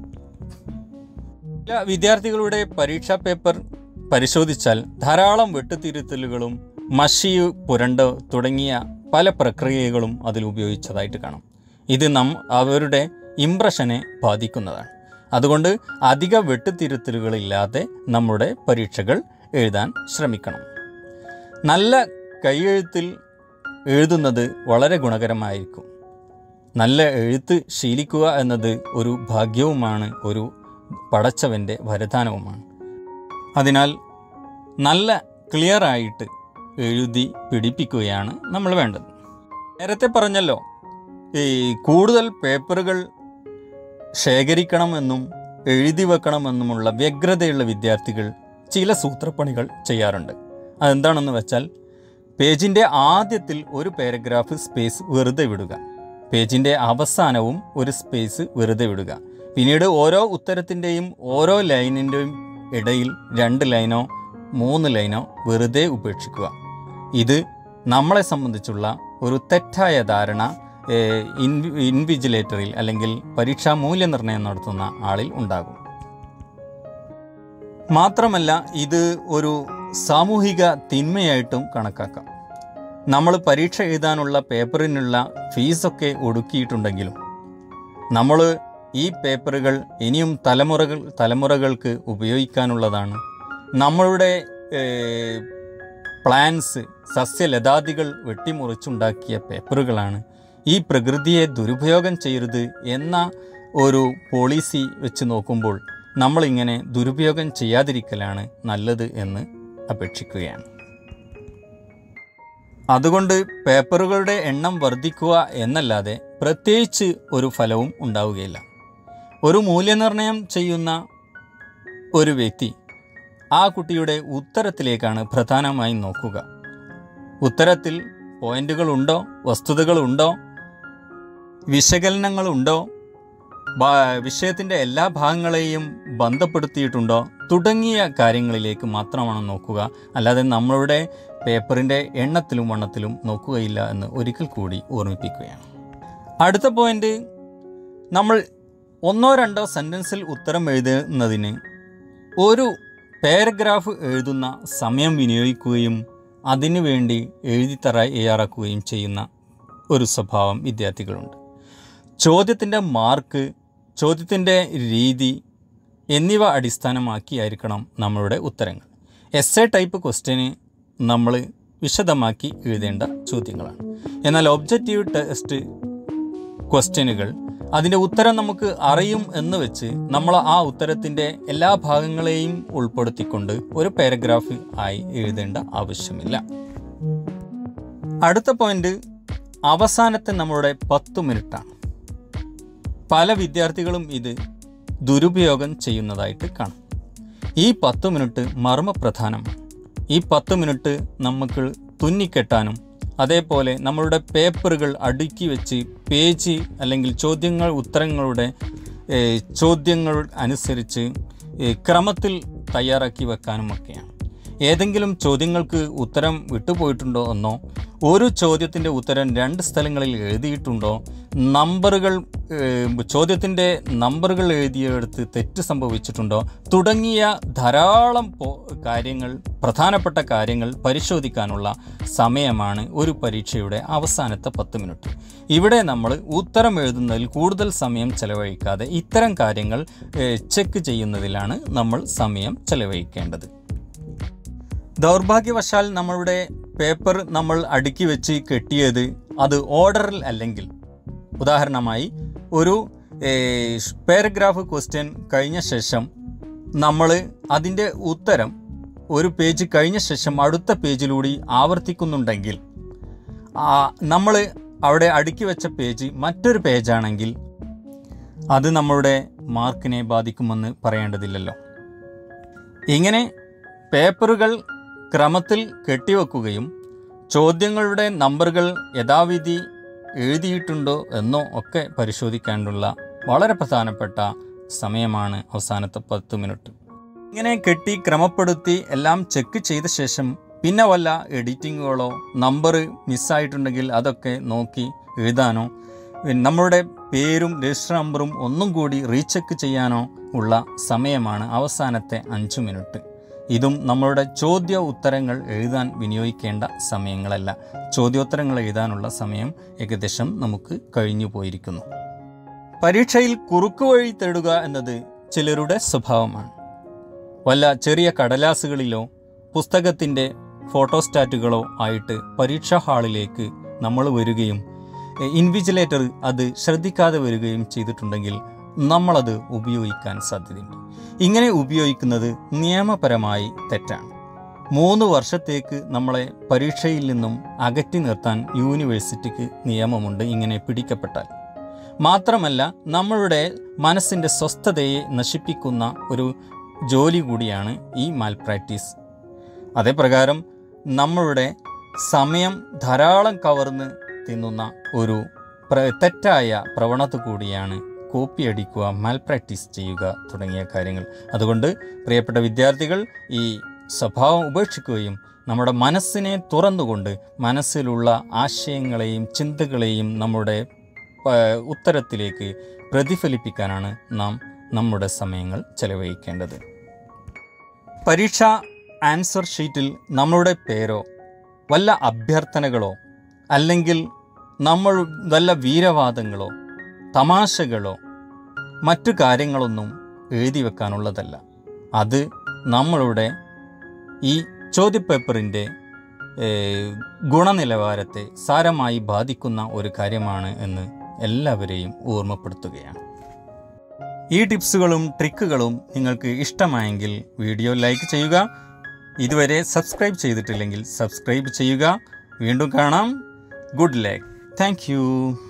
ചില വിദ്യാർത്ഥികളുടെ പരീക്ഷാ പേപ്പർ പരിശോധിച്ചാൽ ധാരാളം വെട്ടുതിരുത്തലുകളും മഷി പുരണ്ട് തുടങ്ങിയ പല പ്രക്രിയകളും അതിൽ ഉപയോഗിച്ചതായിട്ട് കാണാം ഇത് നം അവരുടെ ഇംപ്രഷനെ ബാധിക്കുന്നതാണ് അതുകൊണ്ട് അധിക വെട്ടുതിരുത്തലുകളില്ലാതെ നമ്മുടെ പരീക്ഷകൾ എഴുതാൻ ശ്രമിക്കണം നല്ല കൈയെഴുത്തിൽ എഴുതുന്നത് വളരെ ഗുണകരമായിരിക്കും നല്ല എഴുത്ത് ശീലിക്കുക എന്നത് ഒരു ഭാഗ്യവുമാണ് ഒരു പടച്ചവൻ്റെ വരദാനവുമാണ് അതിനാൽ നല്ല ക്ലിയറായിട്ട് എഴുതി പിടിപ്പിക്കുകയാണ് നമ്മൾ വേണ്ടത് നേരത്തെ പറഞ്ഞല്ലോ ഈ കൂടുതൽ പേപ്പറുകൾ ശേഖരിക്കണമെന്നും എഴുതി വെക്കണമെന്നുമുള്ള വ്യഗ്രതയുള്ള വിദ്യാർത്ഥികൾ ചില സൂത്രപ്പണികൾ ചെയ്യാറുണ്ട് അതെന്താണെന്ന് വെച്ചാൽ പേജിൻ്റെ ആദ്യത്തിൽ ഒരു പാരഗ്രാഫ് സ്പേസ് വെറുതെ വിടുക പേജിൻ്റെ അവസാനവും ഒരു സ്പേസ് വെറുതെ വിടുക പിന്നീട് ഓരോ ഉത്തരത്തിൻ്റെയും ഓരോ ലൈനിൻ്റെയും ഇടയിൽ രണ്ട് ലൈനോ മൂന്ന് ലൈനോ വെറുതെ ഉപേക്ഷിക്കുക ഇത് നമ്മളെ സംബന്ധിച്ചുള്ള ഒരു തെറ്റായ ധാരണ ഏഹ്, ഇൻവി ഇൻവിജിലേറ്ററിൽ അല്ലെങ്കിൽ പരീക്ഷാ മൂല്യനിർണ്ണയം നടത്തുന്ന ആളിൽ ഉണ്ടാകും മാത്രമല്ല ഇത് ഒരു സാമൂഹിക തിന്മയായിട്ടും കണക്കാക്കാം നമ്മൾ പരീക്ഷ എഴുതാനുള്ള പേപ്പറിനുള്ള ഫീസൊക്കെ ഒടുക്കിയിട്ടുണ്ടെങ്കിലും നമ്മൾ ഈ പേപ്പറുകൾ ഇനിയും തലമുറകൾ തലമുറകൾക്ക് ഉപയോഗിക്കാനുള്ളതാണ് നമ്മളുടെ ഏഹ്, പ്ലാൻസ് സസ്യലതാദികൾ വെട്ടിമുറിച്ചുണ്ടാക്കിയ പേപ്പറുകളാണ് ഈ പ്രകൃതിയെ ദുരുപയോഗം ചെയ്യരുത് എന്ന ഒരു പോളിസി വെച്ച് നോക്കുമ്പോൾ നമ്മളിങ്ങനെ ദുരുപയോഗം ചെയ്യാതിരിക്കലാണ് നല്ലത് എന്ന് അപേക്ഷിക്കുകയാണ് അതുകൊണ്ട് പേപ്പറുകളുടെ എണ്ണം വർദ്ധിക്കുക എന്നല്ലാതെ പ്രത്യേകിച്ച് ഒരു ഫലവും ഉണ്ടാവുകയില്ല ഒരു മൂല്യനിർണ്ണയം ചെയ്യുന്ന ഒരു വ്യക്തി ആ കുട്ടിയുടെ ഉത്തരത്തിലേക്കാണ് പ്രധാനമായും നോക്കുക ഉത്തരത്തിൽ പോയിന്റുകളുണ്ടോ വസ്തുതകളുണ്ടോ വിശകലനങ്ങളുണ്ടോ ബാ- വിഷയത്തിൻ്റെ എല്ലാ ഭാഗങ്ങളെയും ബന്ധപ്പെടുത്തിയിട്ടുണ്ടോ തുടങ്ങിയ കാര്യങ്ങളിലേക്ക് മാത്രമാണ് നോക്കുക അല്ലാതെ നമ്മളുടെ പേപ്പറിൻ്റെ എണ്ണത്തിലും വണ്ണത്തിലും നോക്കുകയില്ല എന്ന് ഒരിക്കൽ കൂടി ഓർമ്മിപ്പിക്കുകയാണ് അടുത്ത പോയിന്റ് നമ്മൾ ഒന്നോ രണ്ടോ സെൻറ്റൻസിൽ ഉത്തരം എഴുതുന്നതിന് ഒരു പാരഗ്രാഫ് എഴുതുന്ന സമയം വിനിയോഗിക്കുകയും അതിനു വേണ്ടി എഴുതിത്തറ തയ്യാറാക്കുകയും ചെയ്യുന്ന ഒരു സ്വഭാവം വിദ്യാർത്ഥികളുണ്ട് ചോദ്യത്തിൻ്റെ മാർക്ക് ചോദ്യത്തിൻ്റെ രീതി എന്നിവ അടിസ്ഥാനമാക്കിയായിരിക്കണം നമ്മളുടെ ഉത്തരങ്ങൾ എസ് എ ടൈപ്പ് ക്വസ്റ്റ്യന് നമ്മൾ വിശദമാക്കി എഴുതേണ്ട ചോദ്യങ്ങളാണ് എന്നാൽ ഒബ്ജക്റ്റീവ് ടെസ്റ്റ് ക്വസ്റ്റ്യനുകൾ അതിൻ്റെ ഉത്തരം നമുക്ക് അറിയും എന്ന് വെച്ച് നമ്മൾ ആ ഉത്തരത്തിൻ്റെ എല്ലാ ഭാഗങ്ങളെയും ഉൾപ്പെടുത്തിക്കൊണ്ട് ഒരു പാരഗ്രാഫ് ആയി എഴുതേണ്ട ആവശ്യമില്ല അടുത്ത പോയിന്റ് അവസാനത്തെ നമ്മളുടെ പത്ത് മിനിറ്റാണ് പല വിദ്യാർത്ഥികളും ഇത് ദുരുപയോഗം ചെയ്യുന്നതായിട്ട് കാണും ഈ പത്ത് മിനിറ്റ് മർമ്മപ്രധാനമാണ് ഈ പത്ത് മിനിറ്റ് നമുക്ക് തുന്നിക്കെട്ടാനും അതേപോലെ നമ്മളുടെ പേപ്പറുകൾ അടുക്കി വെച്ച് പേജ് അല്ലെങ്കിൽ ചോദ്യങ്ങൾ ഉത്തരങ്ങളുടെ ഏഹ്, ചോദ്യങ്ങൾ അനുസരിച്ച് ഏഹ്, ക്രമത്തിൽ തയ്യാറാക്കി വെക്കാനുമൊക്കെയാണ് ഏതെങ്കിലും ചോദ്യങ്ങൾക്ക് ഉത്തരം വിട്ടുപോയിട്ടുണ്ടോ എന്നോ ഒരു ചോദ്യത്തിൻ്റെ ഉത്തരം രണ്ട് സ്ഥലങ്ങളിൽ എഴുതിയിട്ടുണ്ടോ നമ്പറുകൾ ഏഹ്, ചോദ്യത്തിൻ്റെ നമ്പറുകൾ എഴുതിയെടുത്ത് തെറ്റ് സംഭവിച്ചിട്ടുണ്ടോ തുടങ്ങിയ ധാരാളം പോ- കാര്യങ്ങൾ പ്രധാനപ്പെട്ട കാര്യങ്ങൾ പരിശോധിക്കാനുള്ള സമയമാണ് ഒരു പരീക്ഷയുടെ അവസാനത്തെ പത്ത് മിനിറ്റ് ഇവിടെ നമ്മൾ ഉത്തരം എഴുതുന്നതിൽ കൂടുതൽ സമയം ചെലവഴിക്കാതെ ഇത്തരം കാര്യങ്ങൾ ഏഹ്, ചെക്ക് ചെയ്യുന്നതിലാണ് നമ്മൾ സമയം ചെലവഴിക്കേണ്ടത് ദൗർഭാഗ്യവശാൽ നമ്മളുടെ പേപ്പർ നമ്മൾ അടുക്കി വെച്ച് കെട്ടിയത് അത് ഓർഡറിൽ അല്ലെങ്കിൽ ഉദാഹരണമായി ഒരു പാരഗ്രാഫ് ക്വസ്റ്റ്യൻ കഴിഞ്ഞ ശേഷം നമ്മൾ അതിൻ്റെ ഉത്തരം ഒരു പേജ് കഴിഞ്ഞ ശേഷം അടുത്ത പേജിലൂടെ ആവർത്തിക്കുന്നുണ്ടെങ്കിൽ നമ്മൾ അവിടെ അടുക്കി വെച്ച പേജ് മറ്റൊരു പേജാണെങ്കിൽ അത് നമ്മളുടെ മാർക്കിനെ ബാധിക്കുമെന്ന് പറയേണ്ടതില്ലല്ലോ ഇങ്ങനെ പേപ്പറുകൾ ക്രമത്തിൽ കെട്ടിവെക്കുകയും ചോദ്യങ്ങളുടെ നമ്പറുകൾ യഥാവിധി എഴുതിയിട്ടുണ്ടോ എന്നോ ഒക്കെ പരിശോധിക്കാനുള്ള വളരെ പ്രധാനപ്പെട്ട സമയമാണ് അവസാനത്തെ പത്ത് മിനിറ്റ് ഇങ്ങനെ കെട്ടി ക്രമപ്പെടുത്തി എല്ലാം ചെക്ക് ചെയ്ത ശേഷം പിന്നെ വല്ല എഡിറ്റിങ്ങുകളോ നമ്പർ മിസ്സായിട്ടുണ്ടെങ്കിൽ അതൊക്കെ നോക്കി എഴുതാനോ പിന്നെ നമ്മളുടെ പേരും രജിസ്റ്റർ നമ്പറും ഒന്നും കൂടി റീചെക്ക് ചെയ്യാനോ ഉള്ള സമയമാണ് അവസാനത്തെ അഞ്ച് മിനിറ്റ് ഇതും നമ്മളുടെ ചോദ്യ ഉത്തരങ്ങൾ എഴുതാൻ വിനിയോഗിക്കേണ്ട സമയങ്ങളല്ല ചോദ്യോത്തരങ്ങൾ എഴുതാനുള്ള സമയം ഏകദേശം നമുക്ക് കഴിഞ്ഞു പോയിരിക്കുന്നു പരീക്ഷയിൽ കുറുക്ക് വഴി തേടുക എന്നത് ചിലരുടെ സ്വഭാവമാണ് വല്ല ചെറിയ കടലാസുകളിലോ പുസ്തകത്തിൻ്റെ ഫോട്ടോസ്റ്റാറ്റുകളോ ആയിട്ട് പരീക്ഷാ ഹാളിലേക്ക് നമ്മൾ വരികയും ഇൻവിജിലേറ്റർ അത് ശ്രദ്ധിക്കാതെ വരികയും ചെയ്തിട്ടുണ്ടെങ്കിൽ നമ്മളത് ഉപയോഗിക്കാൻ സാധ്യതയുണ്ട് ഇങ്ങനെ ഉപയോഗിക്കുന്നത് നിയമപരമായി തെറ്റാണ് മൂന്ന് വർഷത്തേക്ക് നമ്മളെ പരീക്ഷയിൽ നിന്നും അകറ്റി നിർത്താൻ യൂണിവേഴ്സിറ്റിക്ക് നിയമമുണ്ട് ഇങ്ങനെ പിടിക്കപ്പെട്ടാൽ മാത്രമല്ല നമ്മളുടെ മനസ്സിൻ്റെ സ്വസ്ഥതയെ നശിപ്പിക്കുന്ന ഒരു ജോലി കൂടിയാണ് ഈ മാൽ പ്രാക്ടീസ് അതേപ്രകാരം നമ്മളുടെ സമയം ധാരാളം കവർന്ന് തിന്നുന്ന ഒരു പ്ര- തെറ്റായ പ്രവണത കൂടിയാണ് കോപ്പി അടിക്കുക മാൽ പ്രാക്ടീസ് ചെയ്യുക തുടങ്ങിയ കാര്യങ്ങൾ അതുകൊണ്ട് പ്രിയപ്പെട്ട വിദ്യാർത്ഥികൾ ഈ സ്വഭാവം ഉപേക്ഷിക്കുകയും നമ്മുടെ മനസ്സിനെ തുറന്നുകൊണ്ട് മനസ്സിലുള്ള ആശയങ്ങളെയും ചിന്തകളെയും നമ്മുടെ പ- ഉത്തരത്തിലേക്ക് പ്രതിഫലിപ്പിക്കാനാണ് നാം നമ്മുടെ സമയങ്ങൾ ചെലവഴിക്കേണ്ടത് പരീക്ഷ ആൻസർ ഷീറ്റിൽ നമ്മളുടെ പേരോ വല്ല അഭ്യർത്ഥനകളോ അല്ലെങ്കിൽ നമ്മൾ വല്ല വീരവാദങ്ങളോ തമാശകളോ മറ്റു കാര്യങ്ങളൊന്നും എഴുതി വെക്കാനുള്ളതല്ല അത് നമ്മളുടെ ഈ ചോദ്യപേപ്പറിൻ്റെ ഏഹ്, ഗുണനിലവാരത്തെ സാരമായി ബാധിക്കുന്ന ഒരു കാര്യമാണ് എന്ന് എല്ലാവരെയും ഓർമ്മപ്പെടുത്തുകയാണ് ഈ ടിപ്സുകളും ട്രിക്കുകളും നിങ്ങൾക്ക് ഇഷ്ടമായെങ്കിൽ വീഡിയോ ലൈക്ക് ചെയ്യുക ഇതുവരെ സബ്സ്ക്രൈബ് ചെയ്തിട്ടില്ലെങ്കിൽ സബ്സ്ക്രൈബ് ചെയ്യുക വീണ്ടും കാണാം ഗുഡ് ലക്ക് താങ്ക് യു